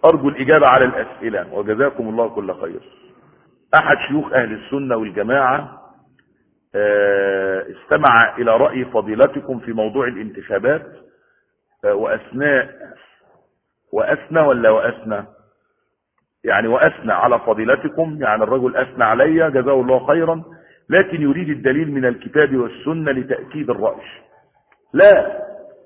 أرجو الإجابة على الأسئلة وجزاكم الله كل خير أحد شيوخ أهل السنة والجماعة استمع إلى رأي فضيلتكم في موضوع الانتخابات وأثناء وأثنى ولا وأثنى يعني وأثنى على فضيلتكم يعني الرجل أثنى علي جزاه الله خيرا لكن يريد الدليل من الكتاب والسنة لتأكيد الرأي لا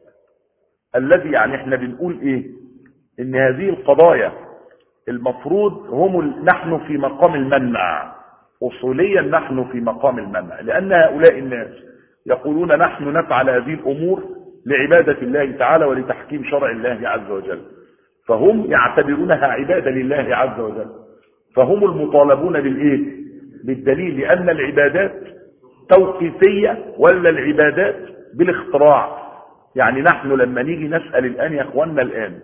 الذي يعني احنا بنقول ايه ان هذه القضايا المفروض هم نحن في مقام المنع اصوليا نحن في مقام المنع لان هؤلاء الناس يقولون نحن نفعل هذه الامور لعبادة الله تعالى ولتحكيم شرع الله عز وجل فهم يعتبرونها عبادة لله عز وجل فهم المطالبون بالايه بالدليل لان العبادات توقيفية ولا العبادات بالاختراع يعني نحن لما نيجي نسأل الآن يا أخواننا الآن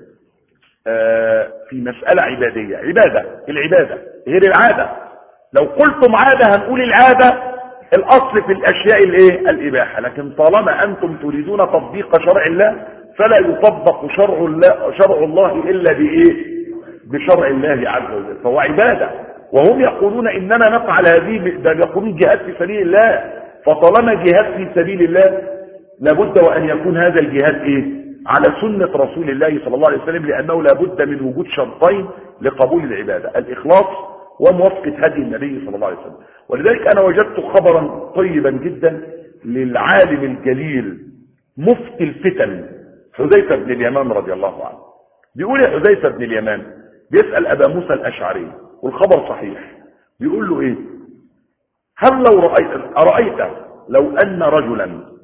آه في مسألة عبادية عبادة العبادة غير العادة لو قلتم عادة هنقول العادة الأصل في الأشياء الايه الإباحة لكن طالما أنتم تريدون تطبيق شرع الله فلا يطبق شرع الله, شرع الله إلا بإيه بشرع الله عز وجل فهو عبادة وهم يقولون إننا نفعل هذه ده يقولون جهاد في سبيل الله فطالما جهاد في سبيل الله لابد وأن يكون هذا الجهاد إيه على سنة رسول الله صلى الله عليه وسلم لأنه لابد من وجود شرطين لقبول العبادة الإخلاص وموافقة هدي النبي صلى الله عليه وسلم ولذلك أنا وجدت خبرا طيبا جدا للعالم الجليل مفتي الفتن حذيفة بن اليمان رضي الله عنه بيقول يا حذيفة بن اليمان بيسأل أبا موسى الأشعري والخبر صحيح بيقول له إيه هل لو رأيت أرأيت لو أن رجلا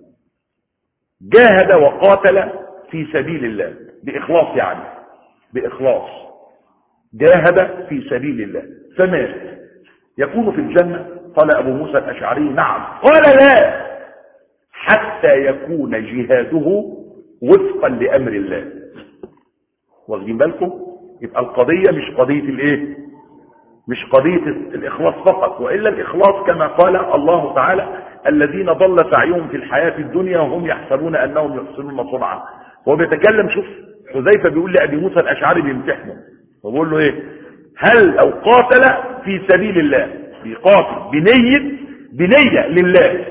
جاهد وقاتل في سبيل الله بإخلاص يعني بإخلاص جاهد في سبيل الله فمات يكون في الجنة قال أبو موسى الأشعري نعم قال لا حتى يكون جهاده وفقا لأمر الله واخدين بالكم يبقى القضية مش قضية الايه مش قضية الإخلاص فقط وإلا الإخلاص كما قال الله تعالى الذين ضل سعيهم في الحياة الدنيا وهم يحسبون أنهم يحسنون صنعا هو بيتكلم شوف حذيفة بيقول لأبي موسى الأشعري بيمتحنه وبيقول له إيه هل لو قاتل في سبيل الله بيقاتل بنية بنية لله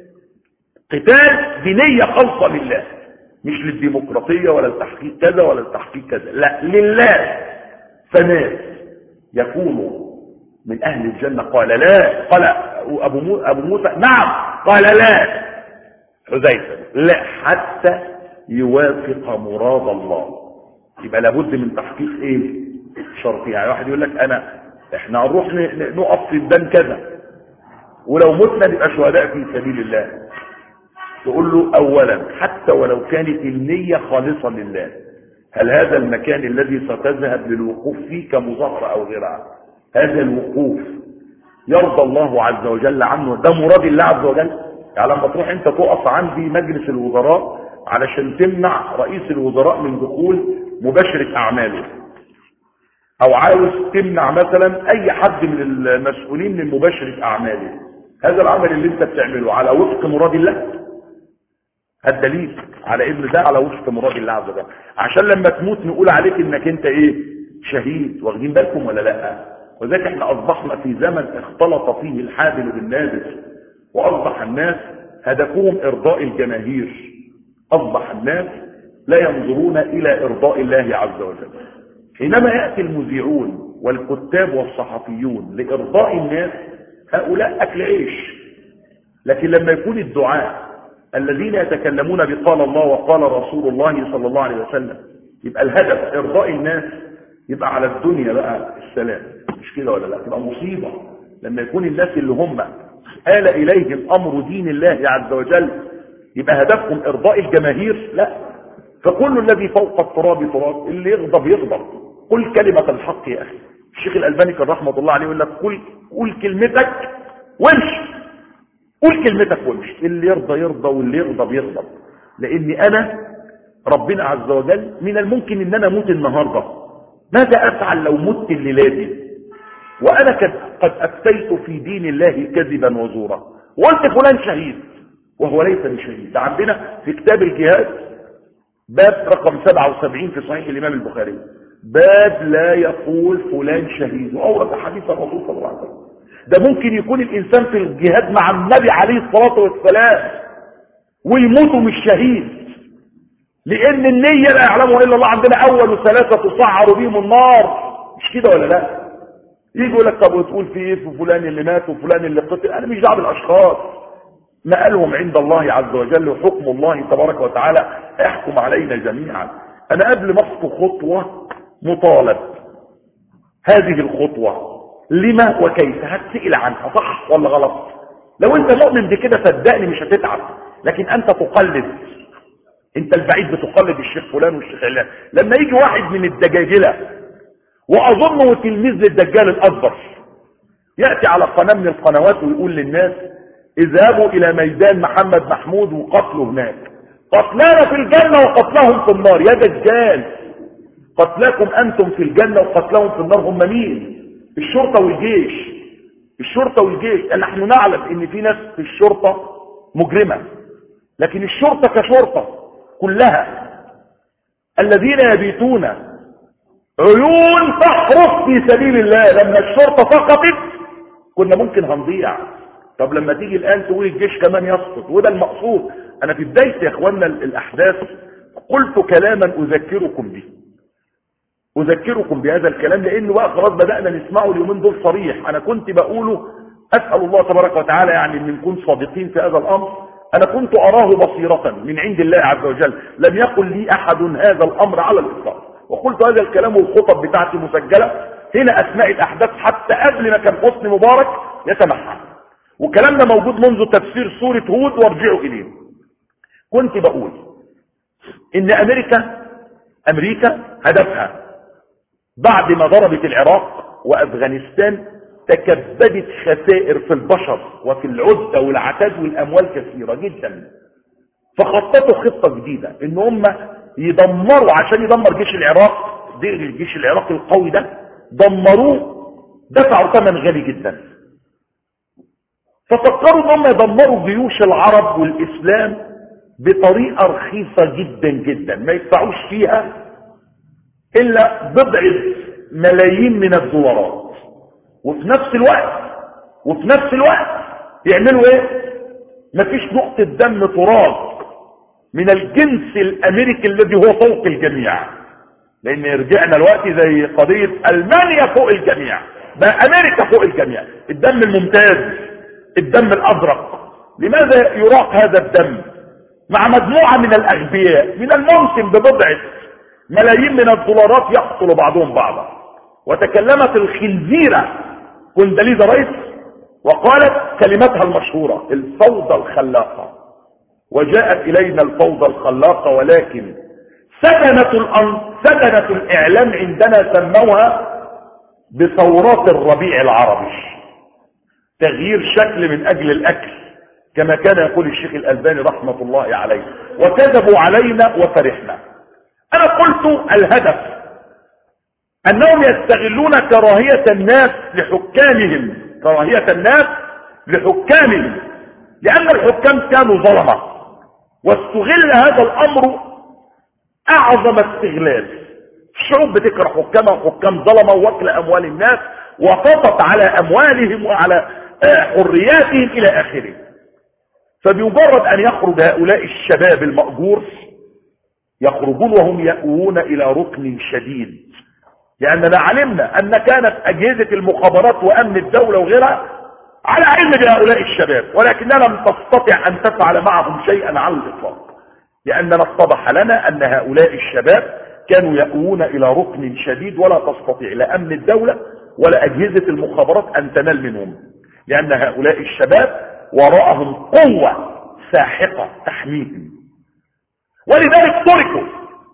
قتال بنية خالصة لله مش للديمقراطية ولا التحقيق كذا ولا التحقيق كذا لا لله فمات يكون من أهل الجنة قال لا قال أبو, مو أبو موسى نعم قال لا حذيفة لا حتى يوافق مراد الله يبقى لابد من تحقيق ايه شرطي يعني واحد يقول لك انا احنا هنروح نقف في الدم كذا ولو متنا نبقى شهداء في سبيل الله تقول له اولا حتى ولو كانت النية خالصة لله هل هذا المكان الذي ستذهب للوقوف فيه كمظاهرة او غيرها هذا الوقوف يرضى الله عز وجل عنه ده مراد الله عز وجل يعني لما تروح انت تقف عندي مجلس الوزراء علشان تمنع رئيس الوزراء من دخول مباشرة اعماله او عاوز تمنع مثلا اي حد من المسؤولين من مباشرة اعماله هذا العمل اللي انت بتعمله على وفق مراد الله الدليل على ان ده على وفق مراد الله عز وجل عشان لما تموت نقول عليك انك انت ايه شهيد واخدين بالكم ولا لا وذلك احنا اصبحنا في زمن اختلط فيه الحابل بالنابل واصبح الناس هدفهم ارضاء الجماهير اصبح الناس لا ينظرون الى ارضاء الله عز وجل حينما يأتي المذيعون والكتاب والصحفيون لارضاء الناس هؤلاء اكل عيش لكن لما يكون الدعاء الذين يتكلمون بقال الله وقال رسول الله صلى الله عليه وسلم يبقى الهدف ارضاء الناس يبقى على الدنيا بقى السلام مش كده ولا لا تبقى مصيبة لما يكون الناس اللي هم آل إليهم أمر دين الله عز وجل يبقى هدفهم إرضاء الجماهير لا فكل الذي فوق التراب تراب اللي يغضب يغضب قل كلمة الحق يا أخي الشيخ الألباني كان رحمة الله عليه يقول لك قل, قل كلمتك وامشي قل كلمتك وامشي اللي يرضى يرضى واللي يغضب يغضب لأني أنا ربنا عز وجل من الممكن ان انا اموت النهارده ماذا افعل لو مت الليله دي وانا قد افتيت في دين الله كذبا وزورا وقلت فلان شهيد وهو ليس بشهيد ده عندنا في كتاب الجهاد باب رقم 77 في صحيح الامام البخاري باب لا يقول فلان شهيد وأورد حديث الرسول صلى الله عليه وسلم ده ممكن يكون الإنسان في الجهاد مع النبي عليه الصلاة والسلام ويموت مش شهيد لأن النية لا يعلمها إلا الله عندنا أول ثلاثة تصعر بهم النار مش كده ولا لا يجي يقول لك طب وتقول في ايه في فلان اللي مات وفلان اللي قتل انا مش دعوه بالاشخاص مآلهم عند الله عز وجل وحكم الله تبارك وتعالى يحكم علينا جميعا انا قبل ما اخطو خطوه مطالب هذه الخطوه لما وكيف هتسئل عنها صح ولا غلط لو انت مؤمن بكده صدقني مش هتتعب لكن انت تقلد انت البعيد بتقلد الشيخ فلان والشيخ علان لما يجي واحد من الدجاجله واظنه تلميذ للدجال الاكبر ياتي على قناه من القنوات ويقول للناس اذهبوا الى ميدان محمد محمود وقتلوا هناك قتلانا في الجنه وقتلهم في النار يا دجال قتلاكم انتم في الجنه وقتلهم في النار هم مين الشرطه والجيش الشرطه والجيش نحن نعلم ان في ناس في الشرطه مجرمه لكن الشرطه كشرطه كلها الذين يبيتون عيون تحرس في سبيل الله لما الشرطة سقطت كنا ممكن هنضيع طب لما تيجي الآن تقول الجيش كمان يسقط وده المقصود أنا في بداية يا إخواننا الأحداث قلت كلاما أذكركم به أذكركم بهذا الكلام لأنه بقى خلاص بدأنا نسمعه اليومين دول صريح أنا كنت بقوله أسأل الله تبارك وتعالى يعني أن نكون صادقين في هذا الأمر أنا كنت أراه بصيرة من عند الله عز وجل لم يقل لي أحد هذا الأمر على الإطلاق وقلت هذا الكلام والخطب بتاعتي مسجلة هنا أثناء الأحداث حتى قبل ما كان حسني مبارك يتمحى وكلامنا موجود منذ تفسير سورة هود وارجعوا إليه كنت بقول إن أمريكا أمريكا هدفها بعد ما ضربت العراق وأفغانستان تكبدت خسائر في البشر وفي العدة والعتاد والأموال كثيرة جدا فخططوا خطة جديدة إن هم يدمروا عشان يدمر جيش العراق دي الجيش العراقي القوي ده دمروه دفعوا ثمن غالي جدا ففكروا ان هم يدمروا جيوش العرب والاسلام بطريقه رخيصه جدا جدا ما يدفعوش فيها الا بضعه ملايين من الدولارات وفي نفس الوقت وفي نفس الوقت يعملوا ايه مفيش نقطه دم تراب من الجنس الامريكي الذي هو فوق الجميع لان رجعنا الوقت زي قضية المانيا فوق الجميع بقى امريكا فوق الجميع الدم الممتاز الدم الازرق لماذا يراق هذا الدم مع مجموعة من الاغبياء من الممكن ببضعة ملايين من الدولارات يقتل بعضهم بعضا وتكلمت الخنزيرة كندليزا رئيس وقالت كلمتها المشهورة الفوضى الخلاقة وجاءت إلينا الفوضى الخلاقة ولكن سكنة, الأن... سكنة الإعلام عندنا سموها بثورات الربيع العربي تغيير شكل من أجل الأكل كما كان يقول الشيخ الألباني رحمة الله عليه وكذبوا علينا وفرحنا أنا قلت الهدف أنهم يستغلون كراهية الناس لحكامهم كراهية الناس لحكامهم لأن الحكام كانوا ظلمة واستغل هذا الامر اعظم استغلال الشعوب بتكره حكامها وحكام ظلمه واكل اموال الناس وقطت على اموالهم وعلى حرياتهم الى اخره فبمجرد ان يخرج هؤلاء الشباب المأجور يخرجون وهم يأوون الى ركن شديد لاننا علمنا ان كانت اجهزة المخابرات وامن الدولة وغيرها على علم بهؤلاء الشباب ولكننا لم تستطع أن تفعل معهم شيئا على الإطلاق لأننا اتضح لنا أن هؤلاء الشباب كانوا يأوون إلى ركن شديد ولا تستطيع لا أمن الدولة ولا أجهزة المخابرات أن تنال منهم لأن هؤلاء الشباب وراءهم قوة ساحقة تحميهم ولذلك تركوا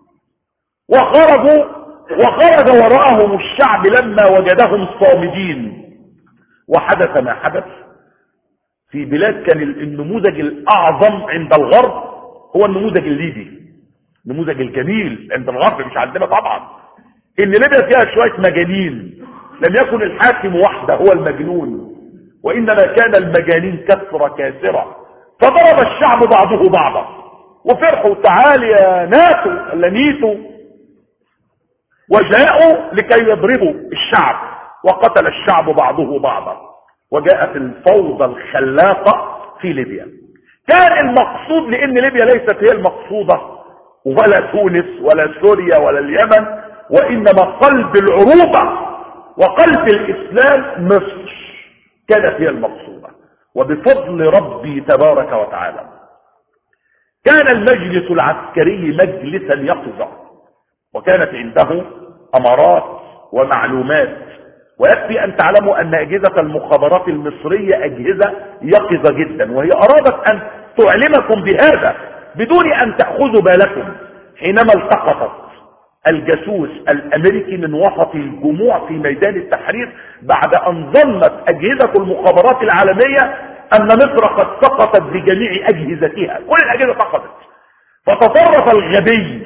وخرجوا وخرج وراءهم الشعب لما وجدهم صامدين وحدث ما حدث في بلاد كان النموذج الأعظم عند الغرب هو النموذج الليبي النموذج الجميل عند الغرب مش عندنا طبعا ان ليبيا فيها شوية مجانين لم يكن الحاكم وحده هو المجنون وإنما كان المجانين كثرة كاسرة فضرب الشعب بعضه بعضا وفرحوا تعالي يا ناتو ولا نيتو وجاءوا لكي يضربوا الشعب وقتل الشعب بعضه بعضا وجاءت الفوضى الخلاقة في ليبيا كان المقصود لان ليبيا ليست هي المقصودة ولا تونس ولا سوريا ولا اليمن وانما قلب العروبة وقلب الاسلام مصر كانت هي المقصودة وبفضل ربي تبارك وتعالى كان المجلس العسكري مجلسا يقظة وكانت عنده امارات ومعلومات ويكفي ان تعلموا ان اجهزة المخابرات المصرية اجهزة يقظة جدا وهي ارادت ان تعلمكم بهذا بدون ان تأخذوا بالكم حينما التقطت الجاسوس الامريكي من وسط الجموع في ميدان التحرير بعد ان ظنت اجهزة المخابرات العالمية ان مصر قد سقطت بجميع اجهزتها كل الاجهزة سقطت فتصرف الغبي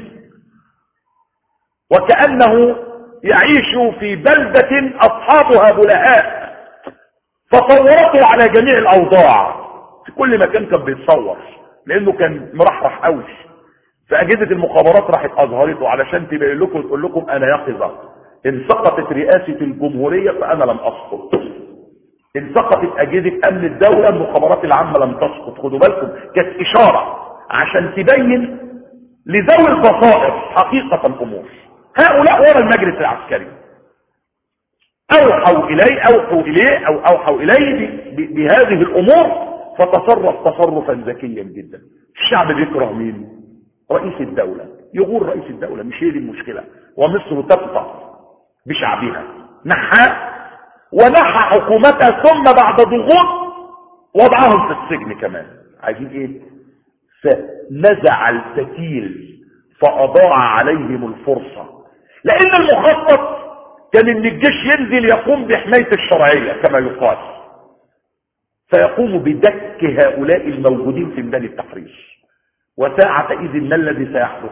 وكأنه يعيش في بلدة اصحابها بلهاء فصورته على جميع الاوضاع في كل مكان كان بيتصور لانه كان مرحرح قوي فاجهزه المخابرات راحت اظهرته علشان تبين لكم وتقول لكم انا يقظه ان سقطت رئاسه الجمهوريه فانا لم اسقط ان سقطت اجهزه امن الدوله المخابرات العامه لم تسقط خدوا بالكم كانت اشاره عشان تبين لذوي البصائر حقيقه الامور هؤلاء ورا المجلس العسكري اوحوا اليه اوحوا اليه او اوحوا اليه بهذه الامور فتصرف تصرفا ذكيا جدا الشعب بيكره مين رئيس الدولة يغور رئيس الدولة مش هي دي المشكلة ومصر تبقى بشعبها نحى ونحى حكومتها ثم بعد ضغوط وضعهم في السجن كمان عايزين ايه فنزع الفتيل فاضاع عليهم الفرصة لان المخطط كان ان الجيش ينزل يقوم بحماية الشرعية كما يقال فيقوم بدك هؤلاء الموجودين في ميدان التحرير وساعة إذ ما الذي سيحدث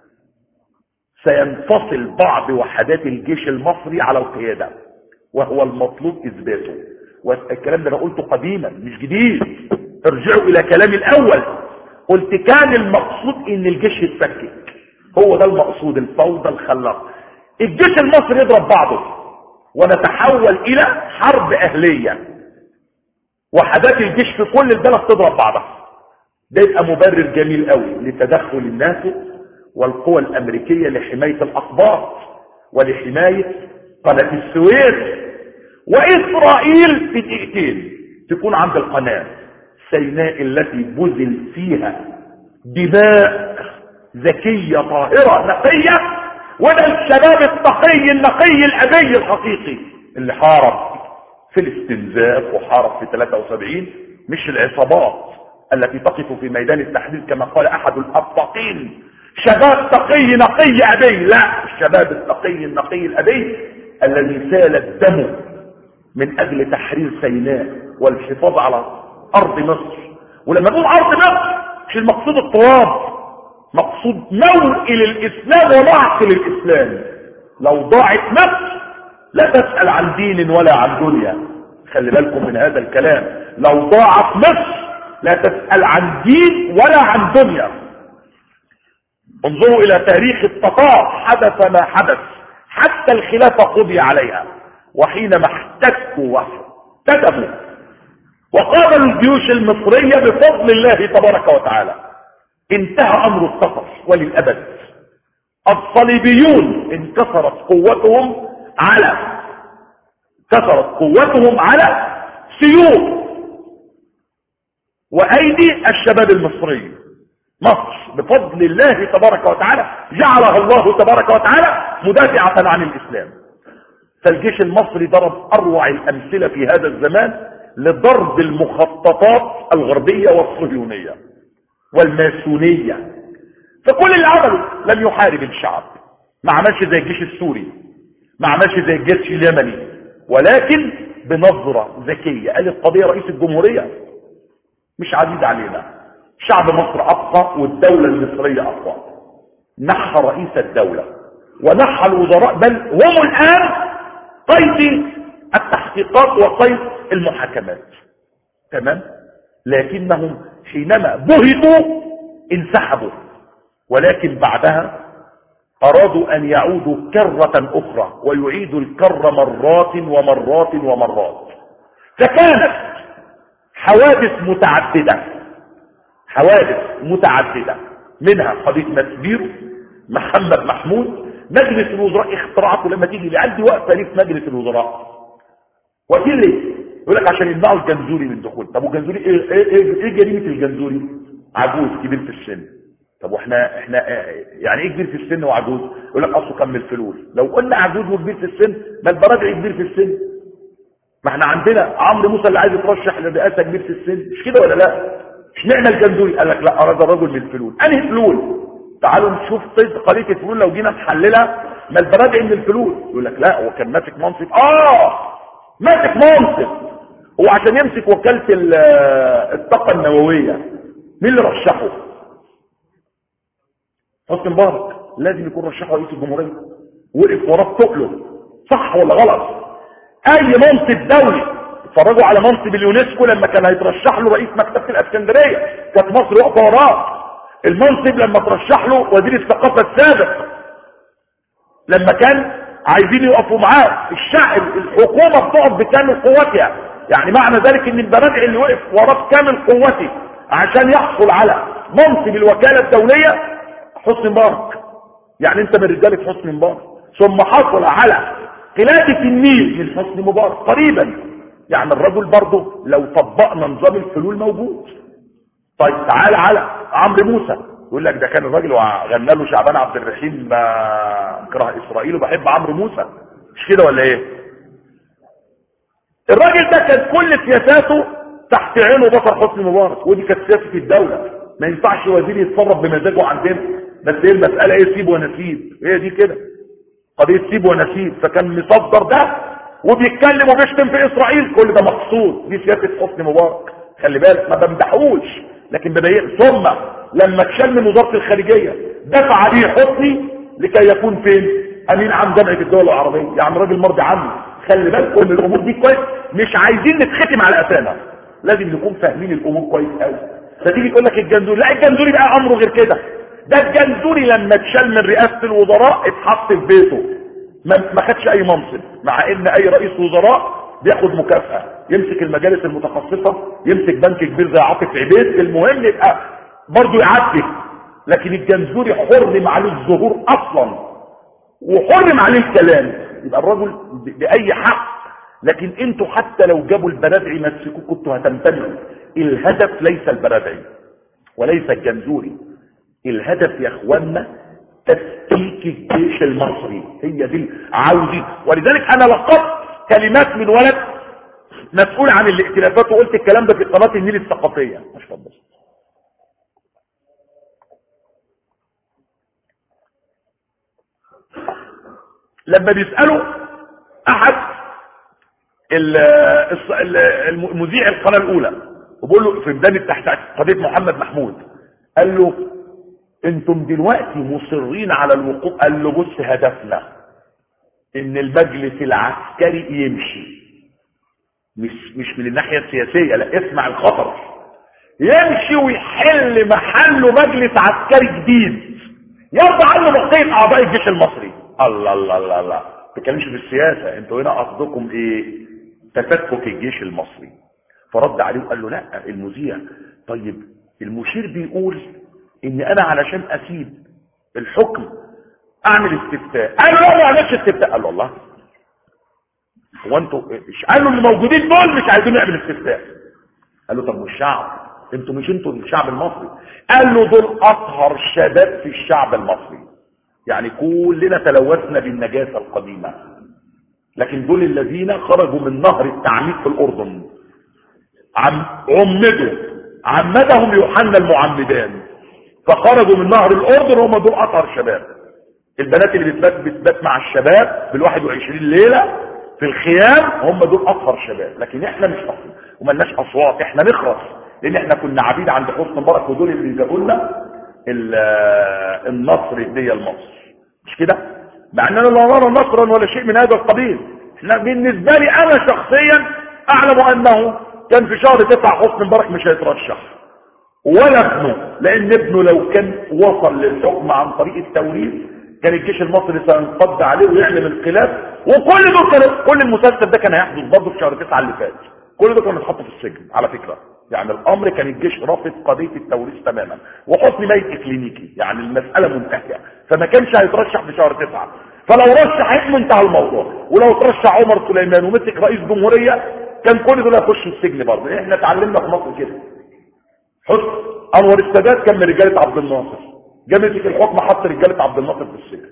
سينفصل بعض وحدات الجيش المصري على القيادة وهو المطلوب إثباته والكلام ده أنا قلته قديما مش جديد ارجعوا إلى كلامي الأول قلت كان المقصود إن الجيش يتفكك هو ده المقصود الفوضى الخلاق الجيش المصري يضرب بعضه ونتحول إلى حرب أهلية وحدات الجيش في كل البلد تضرب بعضها ده يبقى مبرر جميل قوي لتدخل الناس والقوى الامريكية لحماية الاقباط ولحماية قناة السويس واسرائيل في دقيقتين تكون عند القناة سيناء التي بذل فيها دماء ذكية طاهرة نقية وده الشباب التقي النقي الابي الحقيقي اللي حارب في الاستنزاف وحارب في 73 مش العصابات التي تقف في ميدان التحديد كما قال احد الابطاقين شباب تقي نقي ابي لا الشباب التقي النقي الابي الذي سال الدم من اجل تحرير سيناء والحفاظ على ارض مصر ولما نقول ارض مصر مش المقصود التراب مقصود موئل الاسلام ومعقل الاسلام لو ضاعت مصر لا تسأل عن دين ولا عن دنيا خلي بالكم من هذا الكلام لو ضاعت مصر لا تسأل عن دين ولا عن دنيا انظروا الى تاريخ التتار حدث ما حدث حتى الخلافة قضي عليها وحينما احتكوا واحتدموا وقابلوا الجيوش المصرية بفضل الله تبارك وتعالى انتهى امر السفر وللابد الصليبيون انكسرت قوتهم على كثرت قوتهم على سيوف وايدي الشباب المصري مصر بفضل الله تبارك وتعالى جعلها الله تبارك وتعالى مدافعة عن الاسلام فالجيش المصري ضرب اروع الامثلة في هذا الزمان لضرب المخططات الغربية والصهيونية والماسونية فكل اللي عمله لم يحارب الشعب ما عملش زي الجيش السوري ما عملش زي الجيش اليمني ولكن بنظرة ذكية قال القضية رئيس الجمهورية مش عزيز علينا شعب مصر أبقى والدولة المصرية أقوى نحى رئيس الدولة ونحى الوزراء بل هم الآن قيد التحقيقات وقيد المحاكمات تمام لكنهم حينما بهتوا انسحبوا ولكن بعدها ارادوا ان يعودوا كرة اخرى ويعيدوا الكر مرات ومرات ومرات فكانت حوادث متعددة حوادث متعددة منها قضية مسبير محمد محمود مجلس الوزراء اخترعته لما تيجي لعندي واقفه ليه في مجلس الوزراء وكيل ليه يقول لك عشان يمنعوا الجنزوري من الدخول طب والجنزوري ايه ايه, إيه, إيه جريمه الجنزوري عجوز كبير في السن طب واحنا احنا يعني ايه كبير في السن وعجوز يقول لك اصله كان من الفلوس لو قلنا عجوز وكبير في السن ما البراجع كبير في السن ما احنا عندنا عمرو موسى اللي عايز يترشح للرئاسه كبير في السن مش كده ولا لا اشمعنى الجندوري قال لك لا اراد الرجل من الفلول انهي فلول تعالوا نشوف قضيه الفلول لو جينا نحللها ما البراجع من الفلول يقول لك لا هو كان ماسك منصب اه ماسك منصب هو عشان يمسك وكاله الطاقه النوويه مين اللي رشحه حسني مبارك لازم يكون رشحه رئيس الجمهوريه وقف وراه تقله صح ولا غلط اي منصب دولي اتفرجوا على منصب اليونسكو لما كان هيترشح له رئيس مكتبه الاسكندريه كانت مصر واقفه وراه المنصب لما ترشح له وزير الثقافه السابق لما كان عايزين يقفوا معاه الشعب الحكومه بتقف بكامل قوتها يعني معنى ذلك ان البرادع اللي وقف وراه بكامل قوته عشان يحصل على منصب الوكاله الدوليه حسني مبارك يعني انت من رجاله حسني مبارك ثم حصل على قلادة النيل من حسني مبارك قريبا يعني الرجل برضه لو طبقنا نظام الفلول موجود طيب تعال على عمرو موسى يقول لك ده كان الراجل وغنى له شعبان عبد الرحيم اكره اسرائيل وبحب عمرو موسى مش كده ولا ايه الراجل ده كان كل سياساته تحت عينه بطل حسني مبارك ودي كانت سياسه الدوله ما ينفعش وزير يتصرف بمزاجه عندنا بس هي المساله ايه سيب ونسيب هي دي كده قضيه سيب ونسيب فكان مصدر ده وبيتكلم وبيشتم في اسرائيل كل ده مقصود دي سياسه حسني مبارك خلي بالك ما بمدحوش لكن ببين ثم لما اتشال من وزاره الخارجيه دفع عليه حسني لكي يكون فين امين عام جامعه الدول العربيه يعني راجل مرضي عنه خلي بالك كل الامور دي كويس مش عايزين نتختم على قفانا لازم نكون فاهمين الامور كويس قوي فتيجي تقول لك الجندوري لا الجندوري بقى امره غير كده ده الجندوري لما اتشال من رئاسه الوزراء اتحط في بيته ما خدش اي منصب مع ان اي رئيس وزراء بياخد مكافأة يمسك المجالس المتخصصة يمسك بنك كبير زي عاطف عبيد المهم يبقى برضه يعدي لكن الجنزوري حرم عليه الظهور اصلا وحرم عليه الكلام يبقى الرجل باي حق لكن انتوا حتى لو جابوا البرادعي مسكوه كنتوا هتمتنعوا الهدف ليس البرادعي وليس الجنزوري الهدف يا اخوانا تفكيك الجيش المصري هي دي عاوزي ولذلك انا لقطت كلمات من ولد مسؤول عن الائتلافات وقلت الكلام ده في قناه النيل الثقافيه مش فضل لما بيسالوا احد المذيع القناه الاولى وبقول له في بدايه تحت قضيه محمد محمود قال له انتم دلوقتي مصرين على الوقوف قال له بص هدفنا ان المجلس العسكري يمشي مش مش من الناحيه السياسيه لا اسمع الخطر يمشي ويحل محله مجلس عسكري جديد يرضى عنه بقيه اعضاء الجيش المصري الله الله الله الله ما تتكلمش في السياسه انتوا هنا قصدكم ايه تفكك الجيش المصري فرد عليه وقال له لا المذيع طيب المشير بيقول ان انا علشان اسيب الحكم اعمل استفتاء قال له ما عملش استفتاء قال له الله هو انتوا قالوا اللي موجودين دول مش عايزين نعمل استفتاء قال له طب والشعب انتوا مش انتوا الشعب المصري قال له دول اطهر شباب في الشعب المصري يعني كلنا تلوثنا بالنجاسه القديمه لكن دول الذين خرجوا من نهر التعميد في الاردن عم عمدوا عمدهم يوحنا المعمدان فخرجوا من نهر الاردن هم دول اطهر شباب البنات اللي بتبات بتبات مع الشباب بال 21 ليله في الخيام هم دول اطهر شباب لكن احنا مش اصلا وملناش اصوات احنا نخرس لان احنا كنا عبيد عند حسن مبارك ودول اللي جابوا لنا النصر هديه لمصر مش كده مع اننا لا نرى نصرا ولا شيء من هذا القبيل احنا بالنسبه لي انا شخصيا اعلم انه كان في شهر تسعة حسن مبارك مش هيترشح ولا ابنه لان ابنه لو كان وصل للحكم عن طريق التوريث كان الجيش المصري سينقض عليه ويعلن انقلاب وكل دول كان كل المسلسل ده كان هيحدث برضه في شهر 9 اللي فات كل دول كانوا اتحطوا في السجن على فكره يعني الامر كان الجيش رافض قضيه التوريث تماما وحسن ميت كلينيكي يعني المساله منتهيه فما كانش هيترشح في شهر 9 فلو رشح اسمه انتهى الموضوع ولو ترشح عمر سليمان ومسك رئيس جمهوريه كان كل دول هيخشوا السجن برضه احنا اتعلمنا في مصر كده حسن انور السادات كان من رجاله عبد الناصر جه مسك الحكم حط رجاله عبد الناصر في السجن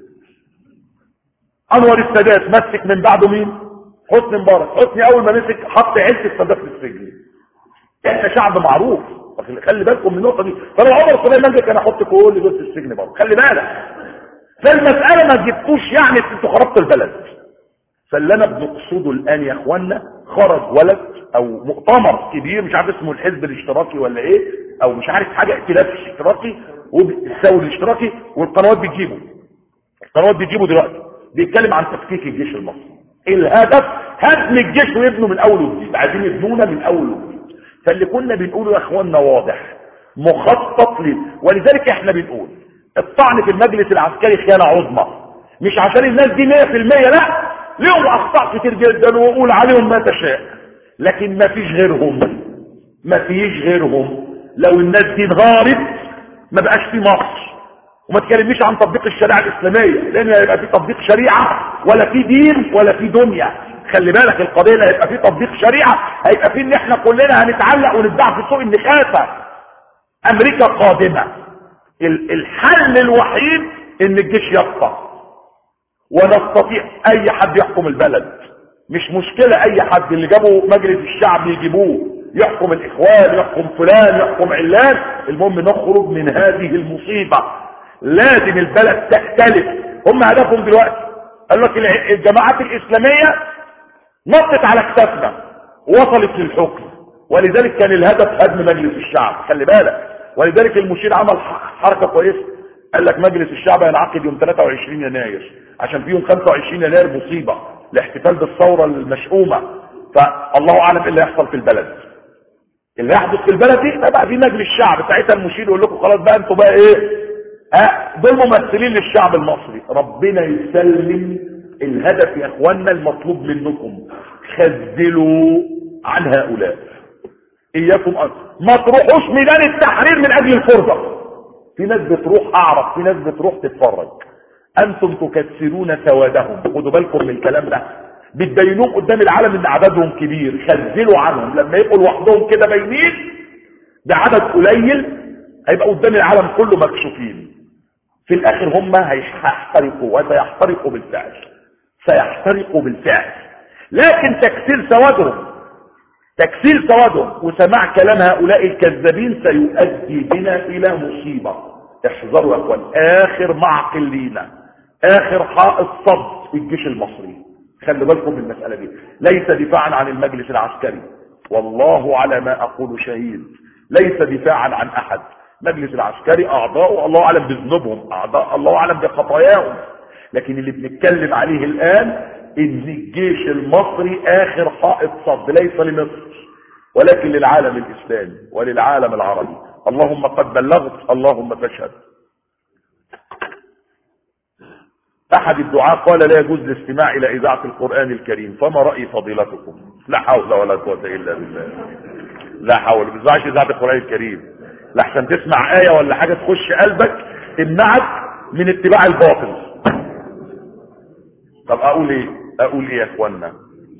انور السادات مسك من بعده مين حسني مبارك حسني اول ما مسك حط عيلة السادات في السجن احنا شعب معروف خلي بالكم من النقطه دي فلو عمر سليمان كان احط كل دول في السجن برضه خلي بالك فالمساله ما جبتوش يعني انتوا خربتوا البلد فاللي انا بنقصده الان يا اخوانا خرج ولد او مؤتمر كبير مش عارف اسمه الحزب الاشتراكي ولا ايه او مش عارف حاجه ائتلاف اشتراكي والثوري الاشتراكي والقنوات بتجيبه القنوات بتجيبه دلوقتي بيتكلم عن تفكيك الجيش المصري الهدف هدم الجيش ويبنوا من اول وجديد عايزين يبنونا من اول وجديد فاللي كنا بنقوله يا اخواننا واضح مخطط ليه ولذلك احنا بنقول الطعن في المجلس العسكري خيانه عظمى مش عشان الناس دي 100% لا لهم اخطاء كتير جدا وقول عليهم ما تشاء لكن ما فيش غيرهم ما فيش غيرهم لو الناس دي انغارت ما بقاش في مصر وما تكلمنيش عن تطبيق الشريعة الإسلامية لأن هيبقى في تطبيق شريعة ولا في دين ولا في دنيا خلي بالك القضية اللي هيبقى في تطبيق شريعة هيبقى في ان احنا كلنا هنتعلق ونتباع في سوق النخاسة امريكا قادمة الحل الوحيد ان الجيش يبقى ونستطيع اي حد يحكم البلد مش مشكلة اي حد اللي جابوا مجلس الشعب يجيبوه يحكم الاخوان يحكم فلان يحكم علان المهم نخرج من هذه المصيبة لازم البلد تختلف هم هدفهم دلوقتي قال لك الجماعات الاسلامية نطت على كتافنا وصلت للحكم ولذلك كان الهدف هدم مجلس الشعب خلي بالك ولذلك المشير عمل حركة كويسة قال لك مجلس الشعب ينعقد يوم 23 يناير عشان في يوم 25 يناير مصيبة الاحتفال بالثورة المشؤومة فالله اعلم ايه اللي هيحصل في البلد اللي يحدث في البلد دي بقى في مجلس الشعب ساعتها المشير يقول لكم خلاص بقى انتوا بقى ايه ها دول ممثلين للشعب المصري ربنا يسلم الهدف يا اخوانا المطلوب منكم خذلوا عن هؤلاء اياكم أكثر. ما تروحوش ميدان التحرير من اجل الفرضة في ناس بتروح اعرف في ناس بتروح تتفرج انتم تكسرون سوادهم خدوا بالكم من الكلام ده بتبينوهم قدام العالم ان عددهم كبير خذلوا عنهم لما يبقوا لوحدهم كده باينين بعدد قليل هيبقى قدام العالم كله مكشوفين في الاخر هم هيحترقوا وسيحترقوا بالفعل سيحترقوا بالفعل لكن تكسير سوادهم تكسير سوادهم وسماع كلام هؤلاء الكذابين سيؤدي بنا الى مصيبة احذروا يا اخوان اخر معقل لينا اخر حائط صد في الجيش المصري خلي بالكم من المسألة دي ليس دفاعا عن المجلس العسكري والله على ما اقول شهيد ليس دفاعا عن احد مجلس العسكري اعضاء الله اعلم بذنوبهم اعضاء الله اعلم بخطاياهم لكن اللي بنتكلم عليه الان ان الجيش المصري اخر حائط صد ليس لمصر ولكن للعالم الاسلامي وللعالم العربي اللهم قد بلغت اللهم فاشهد احد الدعاء قال لا يجوز الاستماع الى اذاعه القران الكريم فما راي فضيلتكم لا حول ولا قوه الا بالله لا حول ما تسمعش اذاعه القران الكريم لحسن تسمع ايه ولا حاجه تخش قلبك تمنعك من اتباع الباطل طب اقول ايه اقول ايه يا اخوانا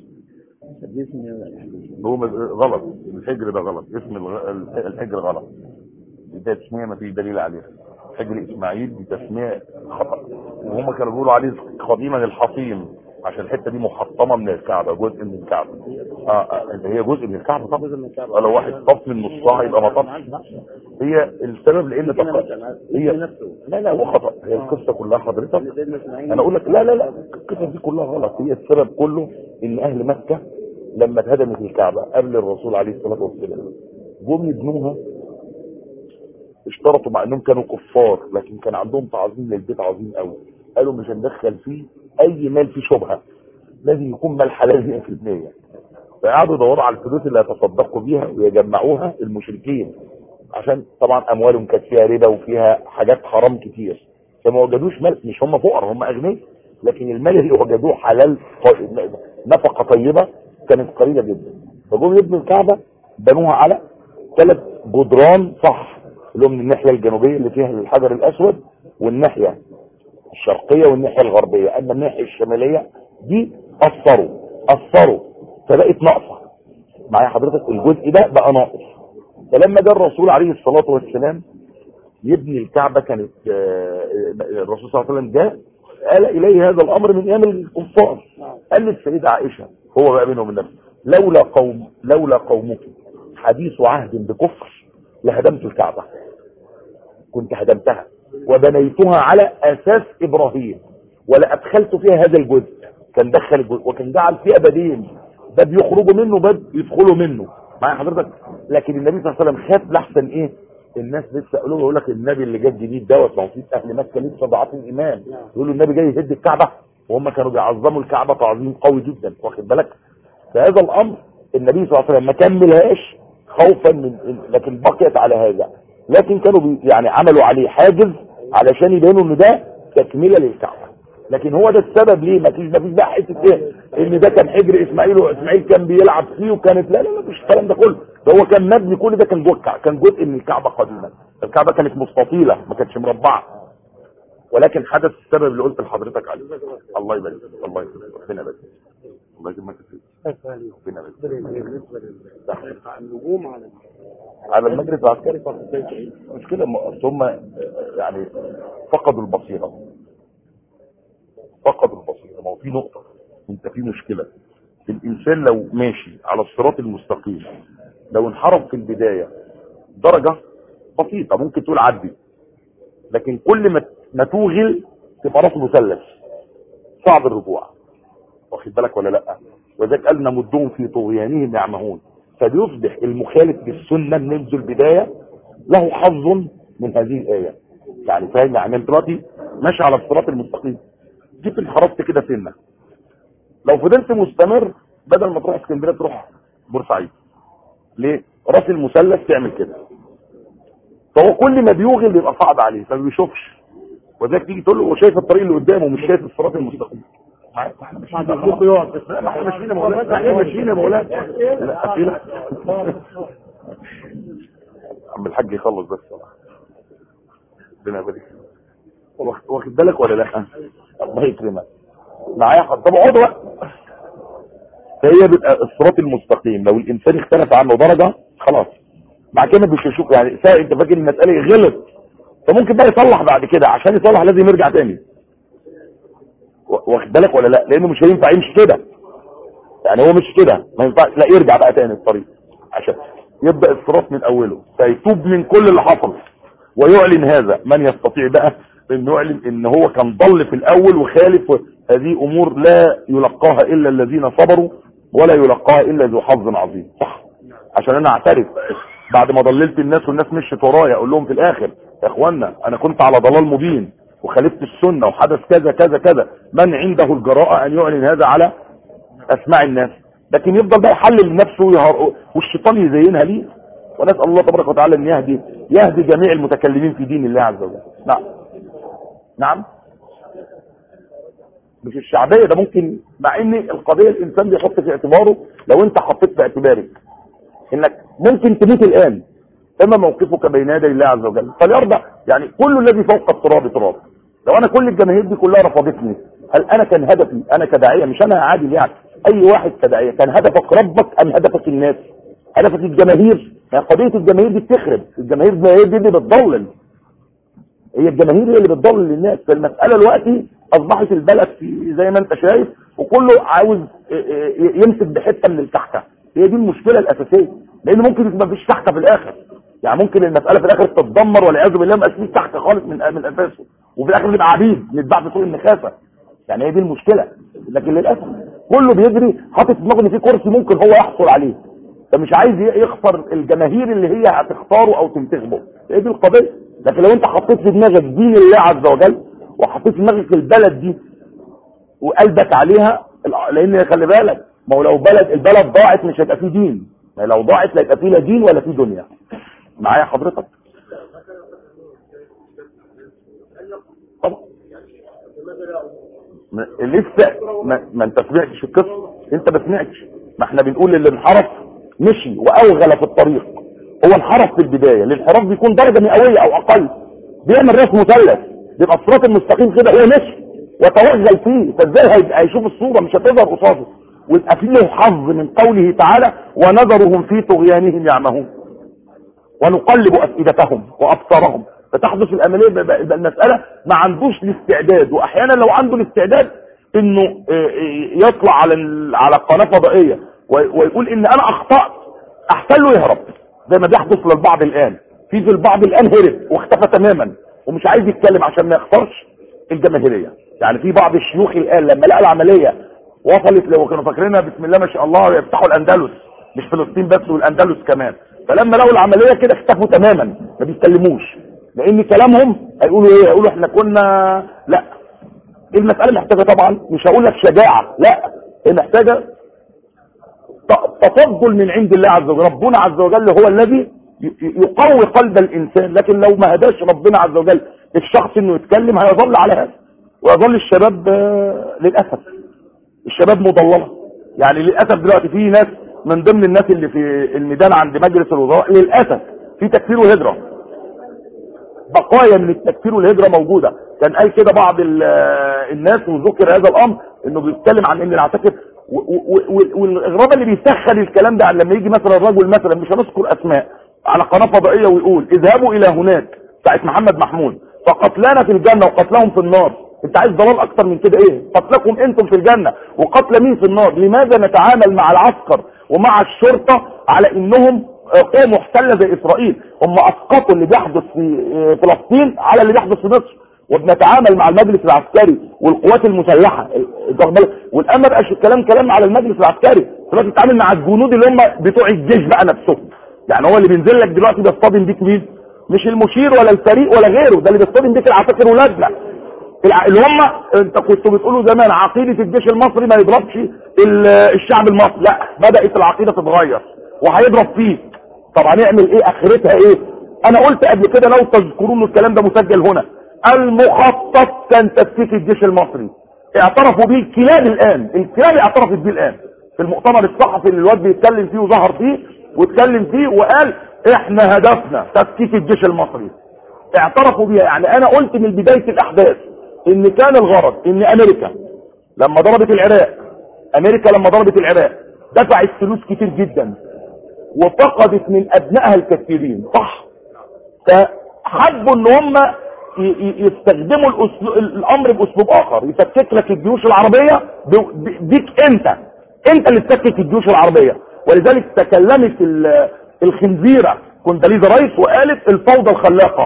هو غلط الحجر ده غلط اسم الحجر غلط ده تسميه ما فيش دليل عليها حجر اسماعيل دي تسميه خطا وهم كانوا بيقولوا عليه قديما الحصين عشان الحته دي محطمه من الكعبه جزء من الكعبه اه, آه هي جزء من الكعبه طبعا جزء من الكعبه لو واحد طف من نصها يبقى ما طفش هي السبب لان طفش هي لا لا هو خطا هي القصه كلها حضرتك انا اقول لك لا لا لا القصه دي كلها غلط هي السبب كله ان اهل مكه لما اتهدمت الكعبه قبل الرسول عليه الصلاه والسلام جم يبنوها اشترطوا مع انهم كانوا كفار لكن كان عندهم تعظيم للبيت عظيم قوي قالوا مش هندخل فيه اي مال فيه شبهه لازم يكون مال حلال 100% فقعدوا يدوروا على الفلوس اللي هيتصدقوا بيها ويجمعوها المشركين عشان طبعا اموالهم كانت فيها ربا وفيها حاجات حرام كتير فما وجدوش مال مش هم فقراء هم اغنياء لكن المال اللي وجدوه حلال ط- نفقه طيبه كانت قليله جدا فجم يبنوا الكعبه بنوها على ثلاث جدران صح اللي هو من الناحيه الجنوبيه اللي فيها الحجر الاسود والناحيه الشرقيه والناحيه الغربيه اما الناحيه الشماليه دي اثروا اثروا فبقت ناقصه معايا حضرتك الجزء ده بقى ناقص فلما جاء الرسول عليه الصلاه والسلام يبني الكعبه كانت آه، الرسول صلى الله عليه وسلم جاء قال اليه هذا الامر من ايام الكفار قال للسيده عائشه هو بقى بينهم من نفسه لولا قوم لولا قومك حديث عهد بكفر لهدمت الكعبه كنت هدمتها وبنيتها على اساس ابراهيم ولادخلت فيها هذا الجزء كان دخل الجزء وكان جعل فيه ابدين باب يخرجوا منه باب يدخلوا منه معايا حضرتك لكن النبي صلى الله عليه وسلم خاف لحسن ايه الناس لسه يقولوا له يقول لك النبي اللي جاي جديد دوت ما هو في اهل مكه لسه ضعاف الايمان يقولوا النبي جاي يهد الكعبه وهم كانوا بيعظموا الكعبه تعظيم قوي جدا واخد بالك فهذا الامر النبي صلى الله عليه وسلم ما كملهاش خوفا من لكن بقيت على هذا لكن كانوا بي يعني عملوا عليه حاجز علشان يبينوا ان ده تكمله للكعبه لكن هو ده السبب ليه ما فيش ما فيش بقى حته ايه ان ده كان حجر اسماعيل واسماعيل كان بيلعب فيه وكانت لا لا لا مفيش الكلام ده كله ده هو كان مبني كل ده كان جوه الكعبة. كان جزء من الكعبه قديما الكعبه كانت مستطيله ما كانتش مربعه ولكن حدث السبب اللي قلت لحضرتك عليه الله يبارك فيك. الله يبارك فيك. ربنا يبارك فيك. الله يجمعك فيك ربنا يبارك فيك. النجوم على على المجلس العسكري فقط مشكلة م- أصل هم يعني فقدوا البصيرة فقدوا البصيرة ما هو في نقطة انت في مشكلة الانسان لو ماشي على الصراط المستقيم لو انحرف في البداية درجة بسيطة ممكن تقول عدي لكن كل ما ما توغل تبقى راس مثلث صعب الرجوع واخد بالك ولا لا وذلك قال نمدهم في طغيانهم يعمهون فبيصبح المخالف للسنه منذ البدايه له حظ من هذه الايه يعني فاهم يعني انت دلوقتي ماشي على الصراط المستقيم جيت انحرفت كده سنه لو فضلت مستمر بدل ما تروح اسكندريه تروح بورسعيد ليه راس المثلث تعمل كده فهو كل ما بيوغل بيبقى صعب عليه فما بيشوفش وذلك تيجي تقول له هو شايف الطريق اللي قدامه مش شايف الصراط المستقيم معايا؟ احنا ماشيين لا، ما احنا ماشيين يا مولانا احنا ماشيين يا مولانا لا أسئلة. عم الحاج يخلص بس ربنا يبارك فيك. واخد- واخد بالك ولا لا الله يكرمك معايا حد طب اقعد بقى فهي بيبقى الصراط المستقيم لو الانسان اختلف عنه درجه خلاص مع كده مش هيشوف يعني سا انت فاكر المساله غلط فممكن بقى يصلح بعد كده عشان يصلح لازم يرجع تاني و- واخد بالك ولا لا لانه مش هينفع يمشي كده يعني هو مش كده ما ينفعش لا يرجع بقى تاني الطريق عشان يبدا الصراط من اوله فيتوب من كل اللي حصل ويعلن هذا من يستطيع بقى انه يعلن ان هو كان ضل في الاول وخالف هذه امور لا يلقاها الا الذين صبروا ولا يلقاها الا ذو حظ عظيم صح عشان انا اعترف بعد ما ضللت الناس والناس مشيت ورايا اقول لهم في الاخر يا اخوانا انا كنت على ضلال مبين وخالفت السنه وحدث كذا كذا كذا من عنده الجراءه ان يعلن هذا على اسماع الناس لكن يفضل بقى يحلل لنفسه ويهر- والشيطان يزينها ليه ونسال الله تبارك وتعالى ان يهدي يهدي جميع المتكلمين في دين الله عز وجل نعم نعم مش الشعبيه ده ممكن مع ان القضيه الانسان بيحط في اعتباره لو انت حطيت في اعتبارك انك ممكن تموت الان فما موقفك بين يدي الله عز وجل فليرضى يعني كل الذي فوق التراب تراب لو انا كل الجماهير دي كلها رفضتني هل انا كان هدفي انا كداعيه مش انا عادل يعني اي واحد كداعيه كان هدفك ربك ام هدفك الناس هدفك الجماهير يعني قضيه الجماهير دي بتخرب الجماهير الجماهير دي اللي بتضلل هي الجماهير هي اللي بتضلل الناس فالمساله دلوقتي اصبحت البلد في زي ما انت شايف وكله عاوز ي- ي- يمسك بحته من الكحكه هي دي المشكله الاساسيه لان ممكن يبقى مفيش كحكه في الاخر يعني ممكن المساله في الاخر تتدمر والعياذ بالله ما يبقاش فيه كحكه خالص من من اساسه وفي الاخر نبقى عبيد نتباع في سوق النخاسه يعني هي دي المشكله لكن للاسف كله بيجري حاطط في دماغه ان في كرسي ممكن هو يحصل عليه فمش عايز ي- يخسر الجماهير اللي هي هتختاره او تنتخبه هي دي القضيه لكن لو انت حطيت في دماغك دين الله عز وجل وحطيت في دماغك البلد دي وقلبك عليها الع- لان خلي بالك ما هو لو بلد البلد ضاعت مش هيبقى فيه دين ما لو ضاعت لا يبقى فيه لا دين ولا فيه دنيا معايا حضرتك طبعا ما- لسه ما, ما انت سمعتش القصه انت ما سمعتش ما احنا بنقول اللي انحرف مشي واوغل في الطريق هو انحرف في البدايه الانحراف بيكون درجه مئويه او اقل بيعمل راس مثلث بيبقى الصراط المستقيم كده هو مشي وتوغل فيه فازاي هيبقى هيشوف الصوره مش هتظهر قصاده ويبقى فيه له حظ من قوله تعالى ونذرهم في طغيانهم يعمهون ونقلب افئدتهم وابصارهم فتحدث العمليه يبقى يبقى المساله ما عندوش الاستعداد واحيانا لو عنده الاستعداد انه آه، آه، يطلع على ال- على قناه فضائيه وي- ويقول ان انا اخطات احسن له يهرب زي ما بيحدث للبعض الان في في البعض الان هرب واختفى تماما ومش عايز يتكلم عشان ما يخسرش الجماهيريه يعني في بعض الشيوخ الان لما لقى العمليه وصلت لو كانوا فاكرينها بسم الله ما شاء الله يفتحوا الاندلس مش فلسطين بس والاندلس كمان فلما لقوا العمليه كده اختفوا تماما ما بيتكلموش لان كلامهم هيقولوا ايه هيقولوا احنا كنا لا المساله محتاجه طبعا مش هقول لك شجاعه لا هي محتاجه ت- تفضل من عند الله عز وجل ربنا عز وجل هو الذي ي- ي- يقوي قلب الانسان لكن لو ما هداش ربنا عز وجل الشخص انه يتكلم هيظل على هذا ويظل الشباب آه، للاسف الشباب مضلله يعني للاسف دلوقتي في ناس من ضمن الناس اللي في الميدان عند مجلس الوزراء للاسف في تكفير وهجره بقايا من التكفير والهجره موجوده كان قال كده بعض ال- الناس وذكر هذا الامر انه بيتكلم عن ان نعتكف و- و- و- والاغراب اللي بيسخن الكلام ده عن لما يجي مثلا الرجل مثلا مش هنذكر اسماء على قناه فضائيه ويقول اذهبوا الى هناك بتاعت محمد محمود فقتلانا في الجنه وقتلهم في النار انت عايز ضلال اكتر من كده ايه قتلكم انتم في الجنه وقتل مين في النار لماذا نتعامل مع العسكر ومع الشرطه على انهم قوة محتلة زي اسرائيل هم اسقطوا اللي بيحدث في آه، فلسطين على اللي بيحدث في مصر وبنتعامل مع المجلس العسكري والقوات المسلحة آه، واخد بالك؟ والان ما بقاش الكلام كلام على المجلس العسكري دلوقتي بتتعامل مع الجنود اللي هم بتوع الجيش بقى نفسهم يعني هو اللي بينزل لك دلوقتي بيصطدم بيك مين مش المشير ولا الفريق ولا غيره ده اللي بيصطدم بيك العساكر ولادنا الع- اللي هم انت كنتوا بتقولوا زمان عقيدة الجيش المصري ما يضربش ال- الشعب المصري لا بدأت العقيدة تتغير وهيضرب فيك طب هنعمل ايه اخرتها ايه انا قلت قبل كده لو تذكرون الكلام ده مسجل هنا المخطط كان تفكيك الجيش المصري اعترفوا بيه الكلاب الان الكلاب اعترفت بيه الان في المؤتمر الصحفي اللي الواد بيتكلم فيه وظهر فيه واتكلم فيه وقال احنا هدفنا تفكيك الجيش المصري اعترفوا بيها يعني انا قلت من بداية الاحداث ان كان الغرض ان امريكا لما ضربت العراق امريكا لما ضربت العراق دفعت فلوس كتير جدا وفقدت من ابنائها الكثيرين صح فحبوا ان هم ي- ي- يستخدموا الأسلو... الامر باسلوب اخر يفكك لك الجيوش العربية ب- ب- بيك انت انت اللي تفكك الجيوش العربية ولذلك تكلمت ال- الخنزيرة كونداليزا رايس وقالت الفوضى الخلاقة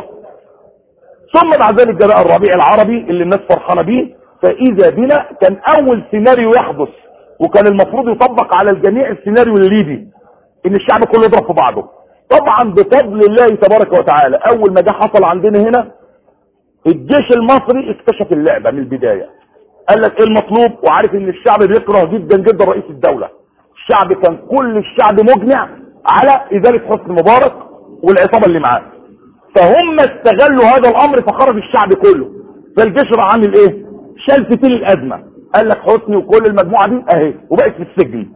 ثم بعد ذلك جاء الربيع العربي اللي الناس فرحانه بيه فاذا بنا كان اول سيناريو يحدث وكان المفروض يطبق على الجميع السيناريو الليبي ان الشعب كله يضرب في بعضه طبعا بفضل الله تبارك وتعالى اول ما ده حصل عندنا هنا الجيش المصري اكتشف اللعبه من البدايه قال لك ايه المطلوب وعارف ان الشعب بيكره جدا جدا رئيس الدوله الشعب كان كل الشعب مجمع على ازاله حسني مبارك والعصابه اللي معاه فهم استغلوا هذا الامر فخرج الشعب كله فالجيش راح عامل ايه شال فتيل الازمه قال لك حسني وكل المجموعه دي اهي وبقت في السجن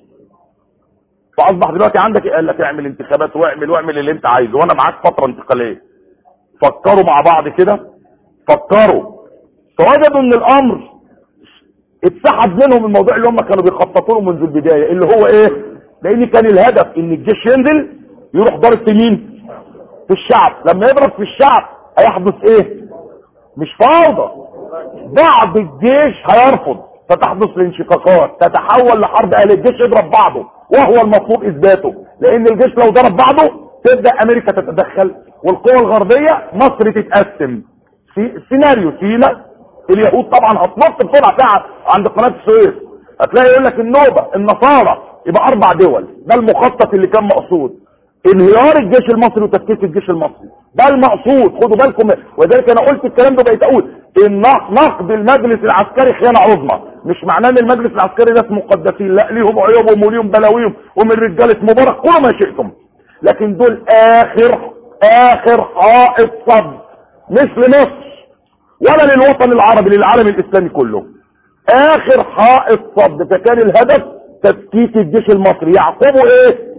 فاصبح دلوقتي عندك إيه؟ قال لك اعمل انتخابات واعمل واعمل اللي انت عايزه وانا معاك فتره انتقاليه فكروا مع بعض كده فكروا فوجدوا ان الامر اتسحب منهم الموضوع اللي هم كانوا بيخططوا له منذ البدايه اللي هو ايه لان كان الهدف ان الجيش ينزل يروح ضارب في مين في الشعب لما يضرب في الشعب هيحدث ايه مش فوضى بعض الجيش هيرفض فتحدث الانشقاقات تتحول لحرب اهل الجيش يضرب بعضه وهو المطلوب اثباته لان الجيش لو ضرب بعضه تبدا امريكا تتدخل والقوى الغربيه مصر تتقسم في سيناريو سينا اليهود طبعا هتنط بسرعه ساعه عند قناه السويس هتلاقي يقول لك النوبه النصارى يبقى اربع دول ده المخطط اللي كان مقصود انهيار الجيش المصري وتفكيك الجيش المصري ده المقصود خدوا بالكم وذلك انا قلت الكلام ده بقيت اقول ان نقد المجلس العسكري خيانه عظمى مش معناه ان المجلس العسكري ناس مقدسين لا ليهم عيوبهم وليهم بلاويهم ومن رجاله مبارك كل ما شئتم لكن دول اخر اخر حائط صد مش لمصر ولا للوطن العربي للعالم الاسلامي كله اخر حائط صد فكان الهدف تفكيك الجيش المصري يعقبه ايه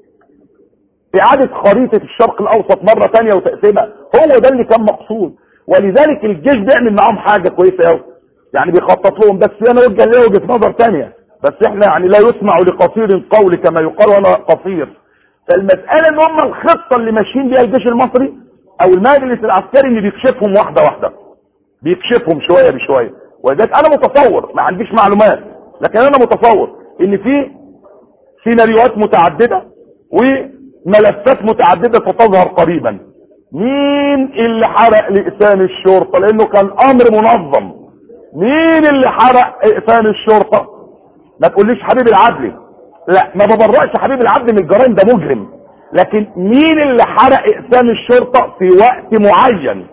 اعادة خريطة الشرق الاوسط مرة تانية وتقسيمها هو ده اللي كان مقصود ولذلك الجيش بيعمل معاهم حاجة كويسة قوي يعني بيخطط لهم بس انا وجه ليه وجهة نظر تانية بس احنا يعني لا يسمع لقصير قول كما يقال وانا قصير فالمسألة ان هم الخطة اللي ماشيين بيها الجيش المصري او المجلس العسكري اللي بيكشفهم واحدة واحدة بيكشفهم شوية بشوية ولذلك انا متصور ما عنديش معلومات لكن انا متصور ان في سيناريوهات متعددة وملفات متعددة ستظهر قريبا مين اللي حرق لإسان الشرطة لانه كان امر منظم مين اللي حرق إقسام الشرطة ما تقوليش حبيب العدلي لا ما ببرأش حبيب العدلي من الجرائم ده مجرم لكن مين اللي حرق إقسام الشرطة في وقت معين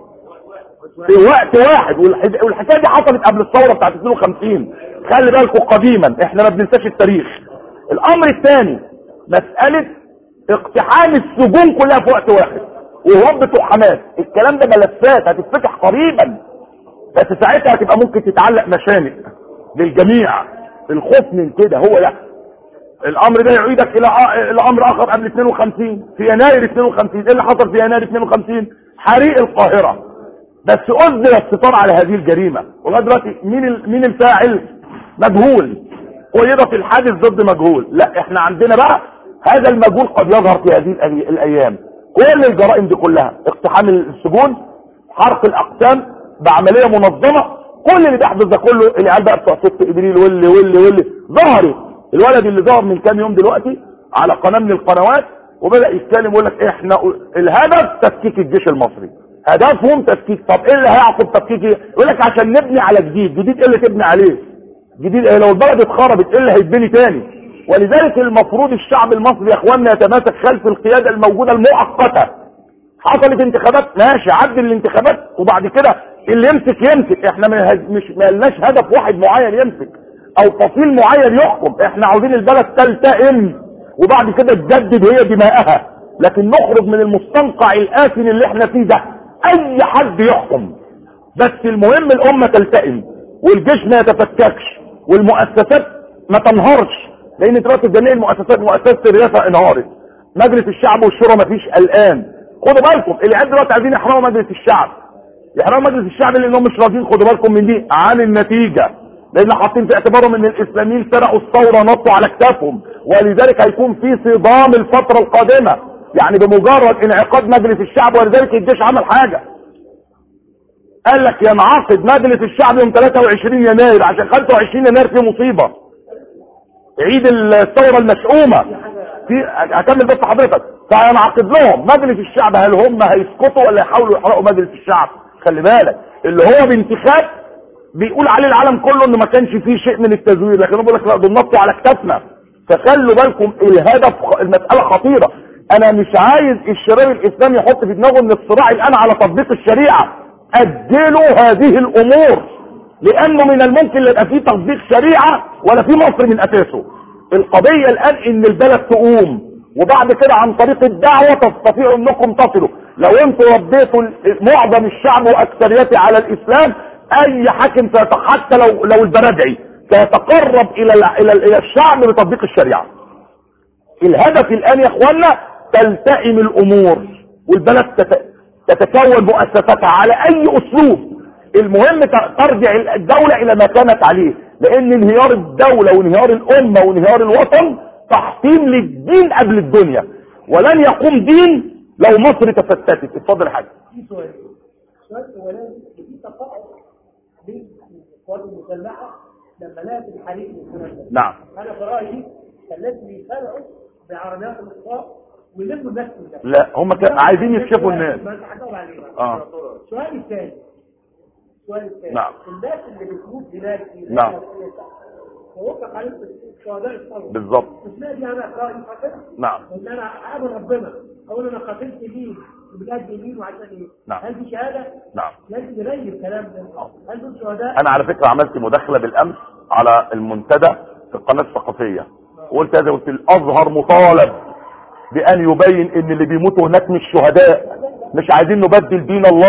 في وقت واحد والح- والحكايه دي حصلت قبل الثوره بتاعت 52 خلي بالكم قديما احنا ما بننساش التاريخ الامر الثاني مساله اقتحام السجون كلها في وقت واحد وهرب بتوع حماس الكلام ده ملفات هتتفتح قريبا بس ساعتها هتبقى ممكن تتعلق مشانق للجميع الخوف من كده هو ده الامر ده يعيدك الى الى امر اخر قبل 52 في يناير 52 ايه اللي حصل في يناير 52 حريق القاهره بس أذن الستار على هذه الجريمة ولغايه دلوقتي مين ال- مين الفاعل مجهول قيد في الحادث ضد مجهول لا احنا عندنا بقى هذا المجهول قد يظهر في هذه الأي- الايام كل الجرائم دي كلها اقتحام السجون حرق الاقسام بعمليه منظمه كل اللي بيحدث ده كله العيال بقى بتوع ست ابريل واللي واللي واللي ظهروا الولد اللي ظهر من كام يوم دلوقتي على قناه من القنوات وبدا يتكلم يقول لك احنا الهدف تفكيك الجيش المصري هدفهم تفكيك طب ايه اللي هيعقب تفكيك إيه؟ يقول لك عشان نبني على جديد جديد ايه اللي تبني عليه جديد إيه؟ لو البلد اتخربت ايه اللي هيتبني تاني ولذلك المفروض الشعب المصري يا اخواننا يتماسك خلف القياده الموجوده المؤقته حصلت انتخابات ماشي عدل الانتخابات وبعد كده اللي يمسك يمسك احنا ما هز- مش ما لناش هدف واحد معين يمسك او فصيل معين يحكم احنا عاوزين البلد تلتئم وبعد كده تجدد هي دماءها لكن نخرج من المستنقع الآثم اللي احنا فيه ده اي حد يحكم بس المهم الامة تلتئم والجيش ما يتفككش والمؤسسات ما تنهارش لان دلوقتي جميع المؤسسات مؤسسة الرئاسة انهارت مجلس الشعب والشورى ما فيش الان خدوا بالكم اللي قاعد دلوقتي عايزين يحرموا مجلس الشعب يحرموا مجلس الشعب لانهم مش راضيين خدوا بالكم من دي عن النتيجة لان حاطين في اعتبارهم ان الاسلاميين سرقوا الثورة نطوا على كتافهم ولذلك هيكون في صدام الفترة القادمة يعني بمجرد انعقاد مجلس الشعب ولذلك الجيش عمل حاجة قال لك ينعقد مجلس الشعب يوم 23 يناير عشان 25 يناير في مصيبة عيد الثورة المشؤومة في هكمل بس حضرتك فينعقد لهم مجلس الشعب هل هم هيسكتوا ولا يحاولوا يحرقوا مجلس الشعب خلي بالك اللي هو بانتخاب بيقول عليه العالم كله انه ما كانش فيه شيء من التزوير لكن هو بيقول لك لا دول نطوا على كتافنا فخلوا بالكم الهدف المسألة خطيرة انا مش عايز الشباب الاسلامي يحط في دماغه ان الصراع الان على تطبيق الشريعة اجلوا هذه الامور لانه من الممكن لا يبقى فيه تطبيق شريعة ولا في مصر من اساسه القضية الان ان البلد تقوم وبعد كده عن طريق الدعوة تستطيعوا انكم تصلوا لو انتوا رديتوا معظم الشعب واكثريته على الاسلام اي حاكم سيت- حتى لو لو البرادعي سيتقرب الى ال- الى ال- الى الشعب بتطبيق الشريعة الهدف الان يا اخوانا تلتئم الامور والبلد تت- تتكون مؤسساتها على اي اسلوب المهم ت- ترجع الدولة الى ما كانت عليه لان انهيار الدولة وانهيار الامة وانهيار الوطن تحطيم للدين قبل الدنيا ولن يقوم دين لو مصر تفتتت اتفضل يا حاج في سؤال السؤال الاولاني في تقاعد بين القوات المسلحه لما لقت الحريق والكلام ده نعم انا في رايي كان لازم يخلعوا بعربيات الاطفاء ويلموا الناس كلها لا هم كا- عايزين يكشفوا الناس ما انت هتجاوب عليه بقى. اه السؤال الثاني السؤال الثاني نعم. الناس اللي بتموت هناك في نعم. توقف عليهم شهداء الثوره بالظبط اسمها دي انا رايي فقط نعم ان انا اقابل ربنا اقول انا قتلت مين وبجد مين وعشان ايه نعم. هل دي شهاده نعم لازم نبين الكلام ده هل دول شهداء انا على فكرة عملت مداخلة بالامس على المنتدى في القناة الثقافية وقلت هذا قلت الازهر مطالب بان يبين ان اللي بيموتوا هناك مش شهداء مش عايزين نبدل دين الله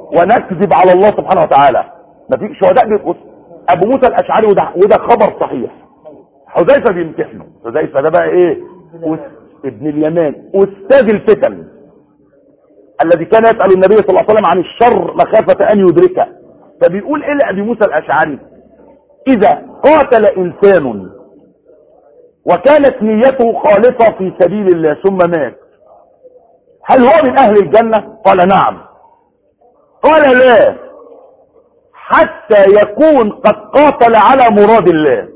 ونكذب على الله سبحانه وتعالى ما في شهداء بيقص ابو موسى الاشعري وده, وده خبر صحيح حذيفه بيمتحنه حذيفه ده بقى ايه أس- ابن اليمان استاذ الفتن الذي كان يسال النبي صلى الله عليه وسلم عن الشر مخافه ان يدركه فبيقول ايه لابي موسى الاشعري اذا قاتل انسان وكانت نيته خالصه في سبيل الله ثم مات هل هو من اهل الجنه قال نعم قال لا حتى يكون قد قاتل على مراد الله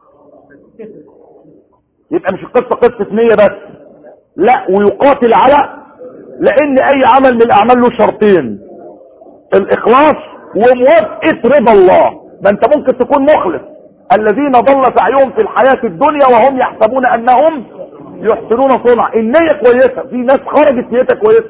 يبقى مش القصة قصة نية بس لا ويقاتل على لان اي عمل من الاعمال له شرطين الاخلاص وموافقة رضا الله ما انت ممكن تكون مخلص الذين ضل سعيهم في الحياة الدنيا وهم يحسبون انهم يحسنون صنع النية كويسة في ناس خرجت نيتها كويسة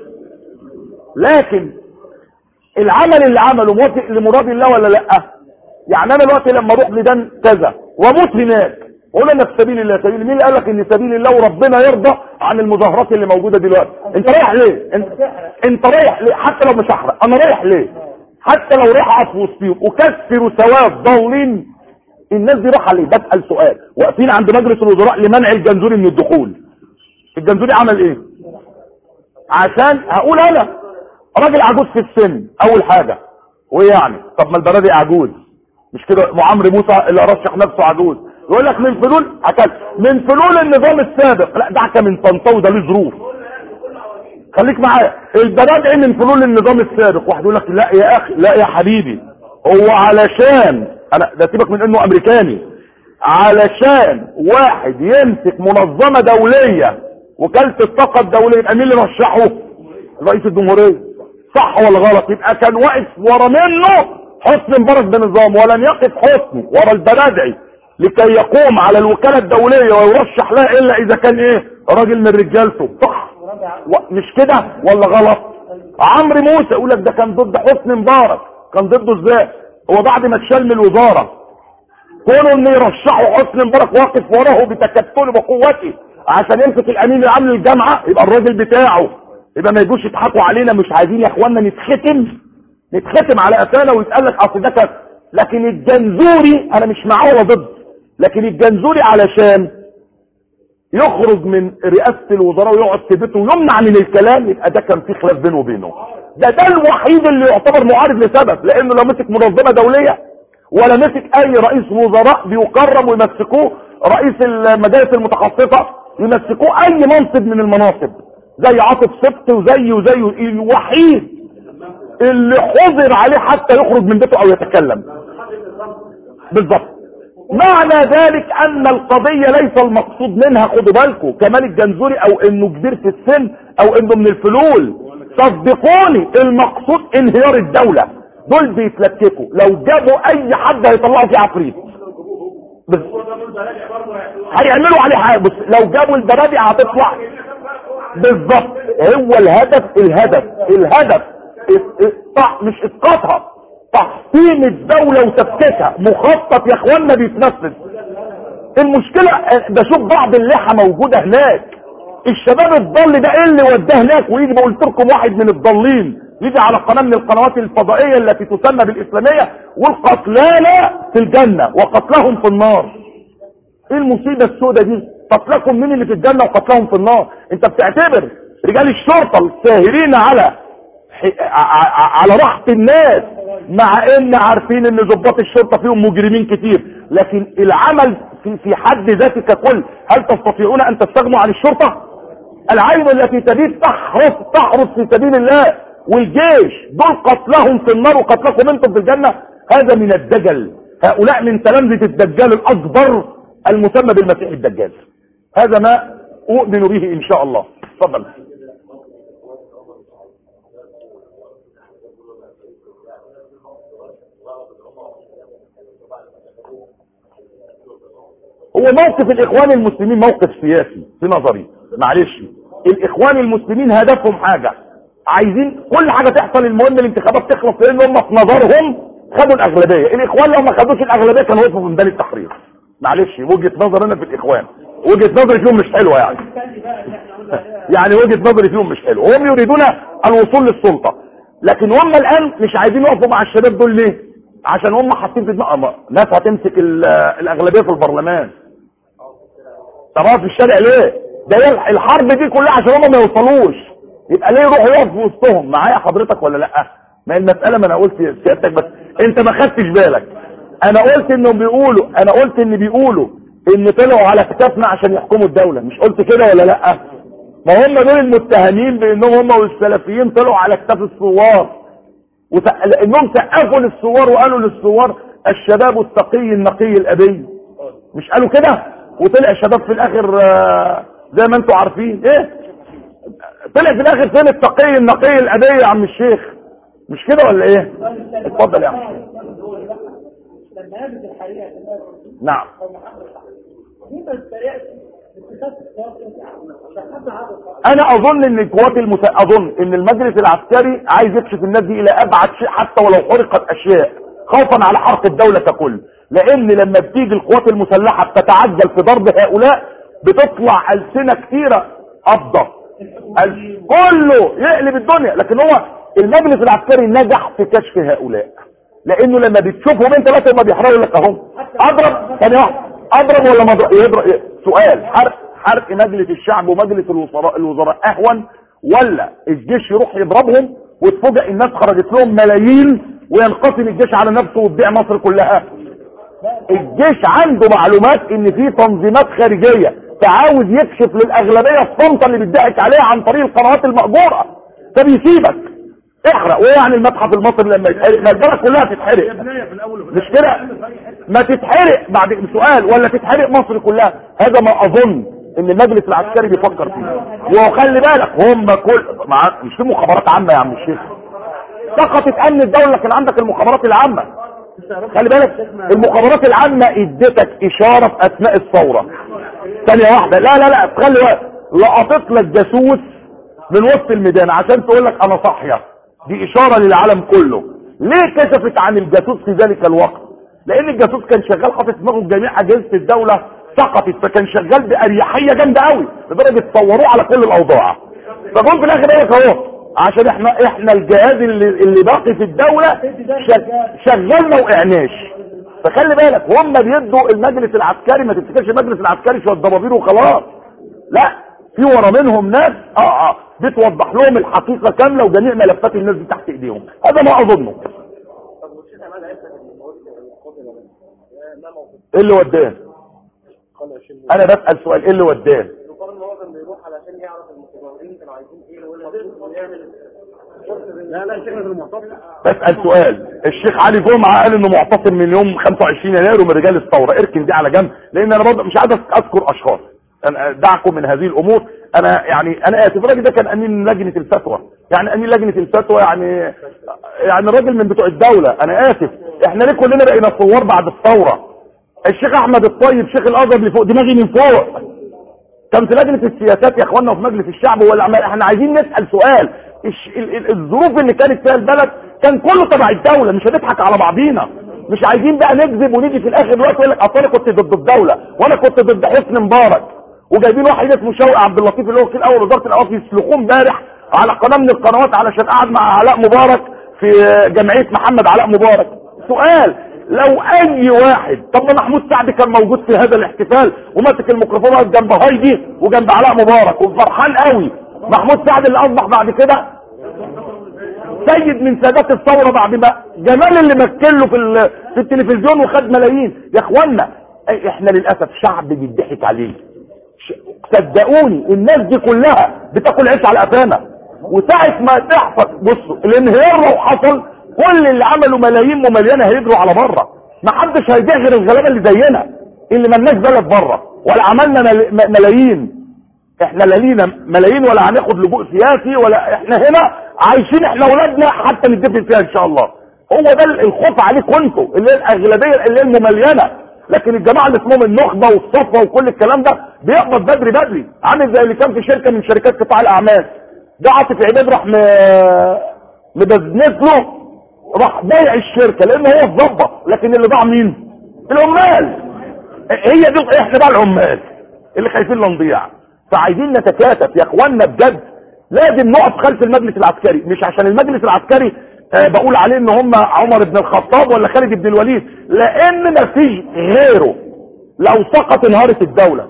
لكن العمل اللي عمله موافق لمراد الله ولا لا يعني انا دلوقتي لما اروح لدن كذا واموت هناك قول انا في سبيل الله سبيل مين اللي قال لك ان سبيل الله وربنا يرضى عن المظاهرات اللي موجوده دلوقتي انت رايح ليه انت, انت رايح ليه حتى لو مش هحرق انا رايح ليه حتى لو رايح اقف وسطيهم اكسر سواد ضالين الناس دي رايحه ليه بسال سؤال واقفين عند مجلس الوزراء لمنع الجنزوري من الدخول الجنزوري عمل ايه عشان هقول انا راجل عجوز في السن اول حاجه وايه يعني طب ما البلدي عجوز مش كده ابو عمرو موسى اللي رشح نفسه عجوز يقول لك من فلول اكل من فلول النظام السابق لا دعك من طنطاوي ده له ظروف خليك معايا البلدعي من فلول النظام السابق واحد يقول لك لا يا اخي لا يا حبيبي هو علشان انا ده سيبك من انه امريكاني علشان واحد يمسك منظمه دوليه وكاله الطاقه الدوليه يبقى مين اللي رشحه رئيس الجمهوريه صح ولا غلط يبقى كان واقف ورا منه حسني مبارك بنظام ولن يقف حسني ورا البلدعي لكي يقوم على الوكالة الدولية ويرشح لها الا اذا كان ايه راجل من رجالته صح و- مش كده ولا غلط عمرو موسى يقول لك ده كان ضد حسني مبارك كان ضده ازاي هو بعد ما اتشال من الوزارة كونه ان يرشحوا حسني مبارك واقف وراه بتكتله بقوته عشان يمسك الامين العام للجامعه يبقى الراجل بتاعه يبقى ما يجوش يضحكوا علينا مش عايزين يا اخوانا نتختم نتختم على قفانا ويتقال لك اصل ده كذا لكن الجنزوري انا مش معاه ولا ضد لكن الجنزوري علشان يخرج من رئاسة الوزراء ويقعد في بيته ويمنع من الكلام يبقى ده كان في خلاف بينه وبينه ده ده الوحيد اللي يعتبر معارض لسبب لانه لو مسك منظمة دولية ولا مسك اي رئيس وزراء بيكرم ويمسكوه رئيس المدارس المتخصصة يمسكوه اي منصب من المناصب زي عاطف سبت وزي وزي الوحيد اللي حظر عليه حتى يخرج من بيته او يتكلم بالظبط معنى ذلك ان القضية ليس المقصود منها خدوا بالكم كمال الجنزوري او انه كبير في السن او انه من الفلول صدقوني المقصود انهيار الدولة دول بيتلككوا لو جابوا اي حد هيطلعوا فيه عفريت بس هيعملوا عليه حاجة بس لو جابوا البرادع هتطلع بالظبط هو الهدف الهدف الهدف إس- إس- مش اسقاطها تحطيم الدولة وتفكيكها مخطط يا اخوانا بيتنفذ المشكلة آه، بشوف بعض اللحى موجودة هناك الشباب الضال ده ايه اللي وداه هناك ويجي قلت لكم واحد من الضالين يجي على قناة من القنوات الفضائية التي تسمى بالاسلامية والقتلانا في الجنة وقتلهم في النار ايه المصيبة السوداء دي قتلكم مين اللي في الجنة وقتلهم في النار انت بتعتبر رجال الشرطة الساهرين على ح- ع- ع- على راحة الناس مع ان عارفين ان ضباط الشرطة فيهم مجرمين كتير لكن العمل في, في حد ذاته ككل هل تستطيعون ان تستغنوا عن الشرطة العين التي تبيت تحرس تحرس في سبيل الله والجيش دول قتلهم في النار وقتلكم انتم في الجنة هذا من الدجل هؤلاء من تلامذة الدجال الاكبر المسمى بالمسيح الدجال هذا ما اؤمن به ان شاء الله تفضل هو موقف الاخوان المسلمين موقف سياسي في نظري معلش الاخوان المسلمين هدفهم حاجة عايزين كل حاجة تحصل المهم الانتخابات تخلص لان هم في نظرهم خدوا الاغلبية الاخوان لو ما خدوش الاغلبية كانوا وقفوا في ميدان التحرير معلش وجهة نظر انا في الاخوان وجهة نظري فيهم مش حلوة يعني الثاني بقى اللي احنا قلنا عليها يعني وجهة نظري فيهم مش حلوة هم يريدون الوصول للسلطة لكن هم الان مش عايزين يقفوا مع الشباب دول ليه عشان هم حاطين في دماغهم ناس هتمسك ال- الاغلبيه في البرلمان طبعا في الشارع ليه ده هي الحرب دي كلها عشان هم ما يوصلوش يبقى ليه يروحوا يقفوا في وسطهم معايا حضرتك ولا لا ما هي المساله ما انا قلت سيادتك بس انت ما خدتش بالك انا قلت انهم بيقولوا انا قلت ان بيقولوا ان طلعوا على كتافنا عشان يحكموا الدوله مش قلت كده ولا لا ما هم دول المتهمين بانهم هم والسلفيين طلعوا على كتاف الثوار وت... لانهم سقفوا للثوار وقالوا للثوار الشباب التقي النقي الابي مش قالوا كده وطلع الشباب في الاخر آه، زي ما انتم عارفين ايه طلع في الاخر فين التقي النقي الابي يا عم الشيخ مش كده ولا ايه اتفضل يا عم لما قامت الحقيقه نعم او محمد دي ما اتريقش اتخاذ القرار عشان حد عارف انا اظن ان القوات المس... اظن ان المجلس العسكري عايز يكشف الناس دي الى ابعد شيء حتى ولو حرقت اشياء خوفا على حرق الدولة ككل لان لما بتيجي القوات المسلحة بتتعجل في ضرب هؤلاء بتطلع السنة كتيرة قبضة ال- كله يقلب الدنيا لكن هو المجلس العسكري نجح في كشف هؤلاء لانه لما بتشوفهم انت بس هما بيحرقوا لك اهو اضرب ثانية واحدة اضرب ولا ما اضرب يضرب سؤال حرق حرق مجلس الشعب ومجلس الوزراء الوزراء اهون ولا الجيش يروح يضربهم وتفوجئ الناس خرجت لهم ملايين وينقسم الجيش على نفسه وتبيع مصر كلها الجيش عنده معلومات ان في تنظيمات خارجية تعاوز يكشف للاغلبية الصمتة اللي بيضحك عليها عن طريق القنوات المأجورة فبيسيبك احرق وايه يعني المتحف المصري لما يتحرق ما البلد كلها تتحرق مش كده ما تتحرق بعد سؤال ولا تتحرق مصر كلها هذا ما اظن ان المجلس العسكري بيفكر فيه وخلي بالك هم كل مع... مش في مخابرات عامة يا عم الشيخ سقطت امن الدولة لكن عندك المخابرات العامة خلي بالك المخابرات العامة ادتك اشارة في اثناء الثورة ثانية واحدة لا لا لا خلي بالك لقطت لك جاسوس من وسط الميدان عشان تقول لك انا صاحية دي اشارة للعالم كله ليه كشفت عن الجاسوس في ذلك الوقت لان الجاسوس كان شغال حاطط في دماغه جميع اجهزة الدولة سقطت فكان شغال باريحية جامدة قوي لدرجة تصوروه على كل الاوضاع فجم في الاخر ايه اهو عشان احنا احنا الجهاز اللي, اللي باقي في الدولة شغ- شغال ما وقعناش فخلي بالك هم بيدوا المجلس العسكري ما تفتكرش المجلس العسكري شويه ضبابير وخلاص لا في ورا منهم ناس اه اه بتوضح لهم الحقيقة كاملة وجميع ملفات الناس دي تحت ايديهم هذا ما اظنه ايه اللي وداه انا بسأل سؤال ايه اللي وداه لا لا شيخنا في المعتصم بسأل سؤال الشيخ علي جمعة قال انه معتصم من يوم 25 يناير ومن رجال الثورة اركن دي على جنب لان انا برضه مش عايز اذكر اشخاص أنا دعكم من هذه الامور انا يعني انا اسف الراجل ده كان امين لجنة الفتوى يعني امين لجنة الفتوى يعني يعني الراجل من بتوع الدولة انا اسف احنا ليه كلنا بقينا ثوار بعد الثورة الشيخ احمد الطيب شيخ الازهر اللي فوق دماغي من فوق كان في لجنة السياسات يا اخوانا وفي مجلس الشعب هو العمال احنا عايزين نسأل سؤال الش... ال... ال... الظروف اللي كانت فيها البلد كان كله تبع الدولة مش هنضحك على بعضينا مش عايزين بقى نكذب ونيجي في الاخر دلوقتي يقول لك اصل انا كنت ضد الدولة وانا كنت ضد حسني مبارك وجايبين واحد اسمه شوقي عبد اللطيف اللي هو وكيل اول وزارة الاوقاف يسلخوه امبارح على قناة من القنوات علشان قعد مع علاء مبارك في جمعية محمد علاء مبارك سؤال لو اي واحد طب ما محمود سعد كان موجود في هذا الاحتفال وماسك الميكروفون واقف جنب هايدي وجنب علاء مبارك وفرحان قوي محمود سعد اللي اصبح بعد كده سيد من سادات الثوره بعد ما جمال اللي مكله في ال- في التلفزيون وخد ملايين يا اخوانا أي- احنا للاسف شعب بيضحك عليه ش- صدقوني الناس دي كلها بتاكل عيش على قفانا وساعة ما تحصل بصوا الانهيار لو حصل كل اللي عملوا ملايين ومليانة هيجروا على بره ما حدش هيبيع غير الغلابة اللي زينا اللي ملناش بلد بره ولا عملنا مل- م- ملايين احنا لا لينا ملايين ولا هناخد لجوء سياسي ولا احنا هنا عايشين احنا ولادنا حتى ندفن فيها ان شاء الله هو ده الخوف عليكم انتوا اللي هي الاغلبيه اللي هي المملينه لكن الجماعه اللي اسمهم النخبه والصفوه وكل الكلام ده بيقبض بدري بدري عامل زي اللي كان في شركه من شركات قطاع الاعمال ده عاطف عباد راح م- مبزنس له راح بايع الشركه لان هو الظبط لكن اللي ضاع مين العمال هي دي احنا بقى العمال اللي خايفين لا نضيع فعايزين نتكاتف يا اخوانا بجد لازم نقف خلف المجلس العسكري مش عشان المجلس العسكري آه بقول عليه ان هم عمر بن الخطاب ولا خالد بن الوليد لان مفيش غيره لو سقط انهارت الدولة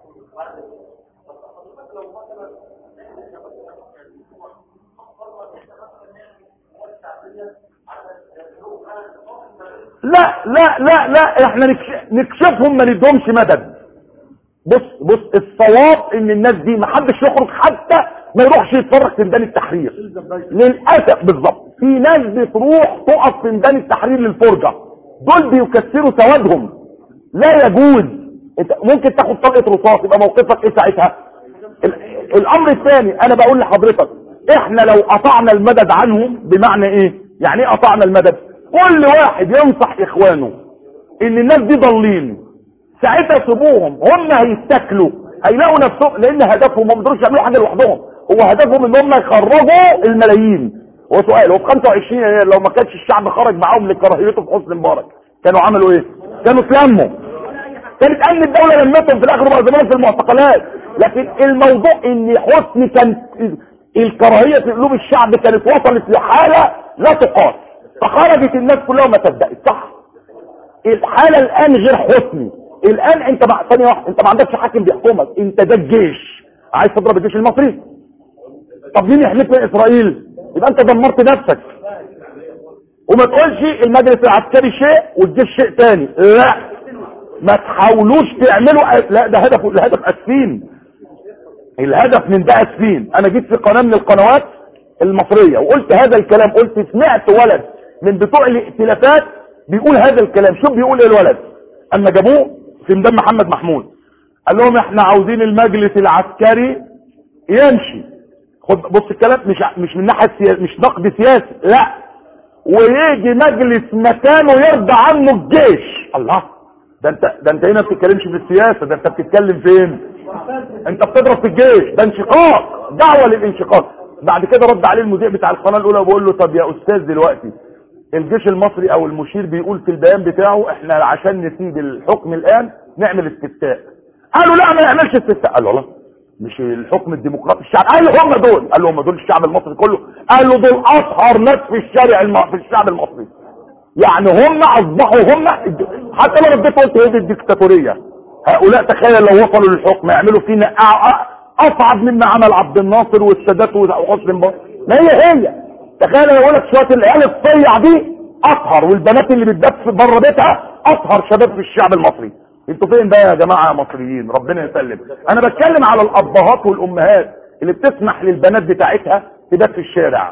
لا لا لا لا احنا نكش- نكشفهم ما ندهمش مدد بص بص الصواب ان الناس دي ما حدش يخرج حتى ما يروحش يتفرج في ميدان التحرير للاسف بالظبط في ناس بتروح تقف في ميدان التحرير للفرجه دول بيكسروا سوادهم لا يجوز انت ممكن تاخد طلقه رصاص يبقى موقفك ايه ساعتها ال- الامر الثاني انا بقول لحضرتك احنا لو قطعنا المدد عنهم بمعنى ايه يعني ايه قطعنا المدد كل واحد ينصح اخوانه ان الناس دي ضالين ساعتها سيبوهم هم هيتاكلوا هيلاقوا نفسهم لان هدفهم ما بيقدروش يعملوا حاجه لوحدهم هو هدفهم ان هم يخرجوا الملايين هو سؤال هو في 25 يناير لو ما كانش الشعب خرج معاهم لكراهيته في حسني مبارك كانوا عملوا ايه كانوا اتلموا كانت امن الدوله لمتهم في الاخر وبقى زمان في المعتقلات لكن الموضوع ان حسني كان الكراهيه في قلوب الشعب كانت وصلت لحاله لا تقاس فخرجت الناس كلها وما صدقت صح الحالة الآن غير حسني الآن انت مع ثانية واحدة انت ما عندكش حاكم بيحكمك انت ده الجيش عايز تضرب الجيش المصري طب مين يحلف من اسرائيل يبقى انت دمرت نفسك وما تقولش المجلس العسكري شيء والجيش شيء تاني لا ما تحاولوش تعملوا أ- لا ده هدف الهدف اسفين الهدف من ده اسفين انا جيت في قناة من القنوات المصرية وقلت هذا الكلام قلت سمعت ولد من بتوع الائتلافات بيقول هذا الكلام شوف بيقول ايه الولد اما جابوه في ميدان محمد محمود قال لهم احنا عاوزين المجلس العسكري يمشي خد بص الكلام مش ع- مش من ناحيه سياسي مش نقد سياسي لا ويجي مجلس مكانه يرضى عنه الجيش الله ده انت ده انت هنا ما بتتكلمش في السياسه ده انت بتتكلم فين انت بتضرب في الجيش ده انشقاق دعوه للانشقاق بعد كده رد عليه المذيع بتاع القناه الاولى وبقول له طب يا استاذ دلوقتي الجيش المصري او المشير بيقول في البيان بتاعه احنا عشان نسيب الحكم الان نعمل استفتاء قالوا لا ما نعملش استفتاء قال له والله مش الحكم الديمقراطي الشعب قال له هم دول قال له هم دول الشعب المصري كله قال له دول اطهر ناس في الشارع الم... في الشعب المصري يعني هم اصبحوا هم حتى لو رديت قلت هي دي الديكتاتوريه هؤلاء تخيل لو وصلوا للحكم يعملوا فينا أ- أ- اصعب مما عمل عبد الناصر والسادات وحسني مبارك ما هي هي تخيل لو اقول لك شويه العيال الصيع دي اطهر والبنات اللي بتدب في بره بيتها اطهر شباب في الشعب المصري انتوا فين بقى يا جماعه يا مصريين ربنا يسلم انا بتكلم على الابهات والامهات اللي بتسمح للبنات بتاعتها تبات في الشارع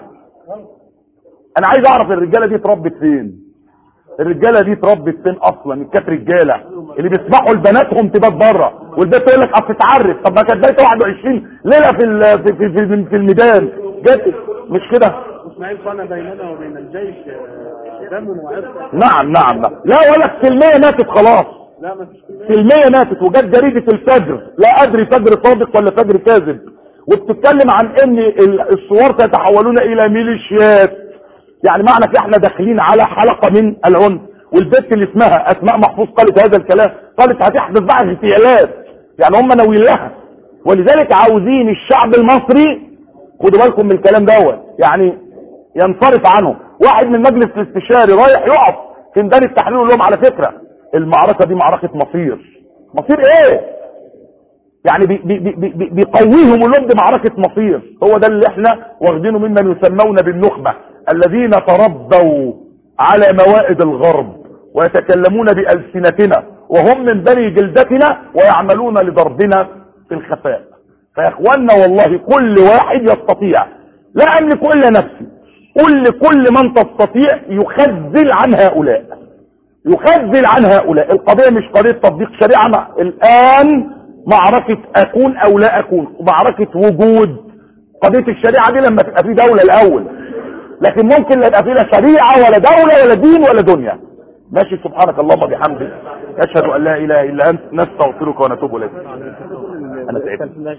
انا عايز اعرف الرجاله دي اتربت فين الرجاله دي اتربت فين اصلا كانت رجاله اللي بيسمحوا لبناتهم تبات بره والبنت تقول لك اصل اتعرف طب ما كانت بقيت 21 ليله في ال- في في, في, في الميدان جت مش كده اسماعيل كان بيننا وبين الجيش آه، دم وعرق نعم نعم نعم. لا ولا السلميه ماتت خلاص لا ما فيش كلمة سلمية ماتت وجت جريدة الفجر لا ادري فجر صادق ولا فجر كاذب وبتتكلم عن ان ال- الثوار سيتحولون الى ميليشيات يعني معنى كده احنا داخلين على حلقة من العنف والبنت اللي اسمها اسماء محفوظ قالت هذا الكلام قالت هتحدث بقى اغتيالات يعني هم ناويين لها ولذلك عاوزين الشعب المصري خدوا بالكم من الكلام دوت يعني ينصرف عنه واحد من مجلس الاستشاري رايح يقف في ميدان التحرير يقول لهم على فكره المعركه دي معركه مصير مصير ايه يعني بي بي بي بي بيقويهم يقول لهم دي معركه مصير هو ده اللي احنا واخدينه ممن يسمون بالنخبه الذين تربوا على موائد الغرب ويتكلمون بألسنتنا وهم من بني جلدتنا ويعملون لضربنا في الخفاء فيا اخوانا والله كل واحد يستطيع لا املك الا نفسي قل لكل من تستطيع يخذل عن هؤلاء يخذل عن هؤلاء القضية مش قضية تطبيق شريعة مع الآن معركة أكون أو لا أكون معركة وجود قضية الشريعة دي لما تبقى في دولة الأول لكن ممكن لا يبقى في لا شريعة ولا دولة ولا دين ولا دنيا ماشي سبحانك اللهم وبحمدك أشهد أن لا إله إلا أنت نستغفرك ونتوب إليك أنا تعبت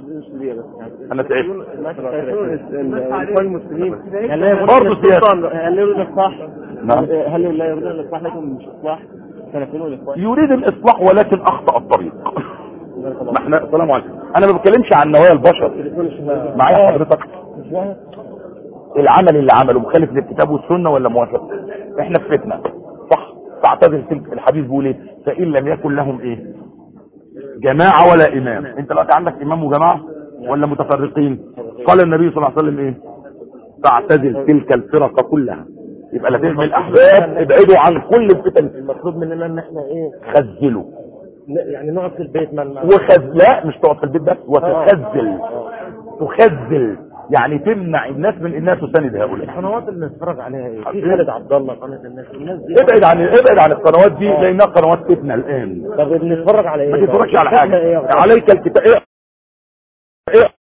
أنا تعبت الاخوان المسلمين برضه سياسة هل يريد الاصلاح نعم هل لا يريد الاصلاح لكم مش اصلاح سنكون الاخوان يريد الإصلاح ولكن أخطأ الطريق ما احنا السلام عليكم أنا ما بتكلمش عن نوايا البشر معايا حضرتك العمل اللي عمله مخالف للكتاب والسنة ولا موافق احنا في فتنة صح تعتذر تلك الحديث بيقول ايه فإن لم يكن لهم ايه جماعة ولا امام انت دلوقتي عندك امام وجماعة ولا متفرقين قال النبي صلى الله عليه وسلم ايه تعتزل تلك الفرق كلها يبقى لا تهمل الاحزاب ابعدوا عن كل الفتن المطلوب مننا ان احنا ايه خزلوا ن- يعني نقعد في البيت ما ما- وخز لا مش تقعد في البيت بس وتخزل تخزل يعني تمنع الناس من الناس تساند هؤلاء القنوات اللي نتفرج عليها ايه في خالد عبد الله قناه الناس الناس دي ابعد عن ابعد عن القنوات دي لانها قنوات فتنه الان طب بنتفرج على ايه ما تتفرجش على طب؟ حاجه إيه يا أخوان؟ عليك الكتاب ايه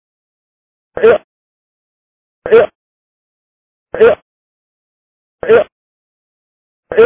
ايه ايه ايه ايه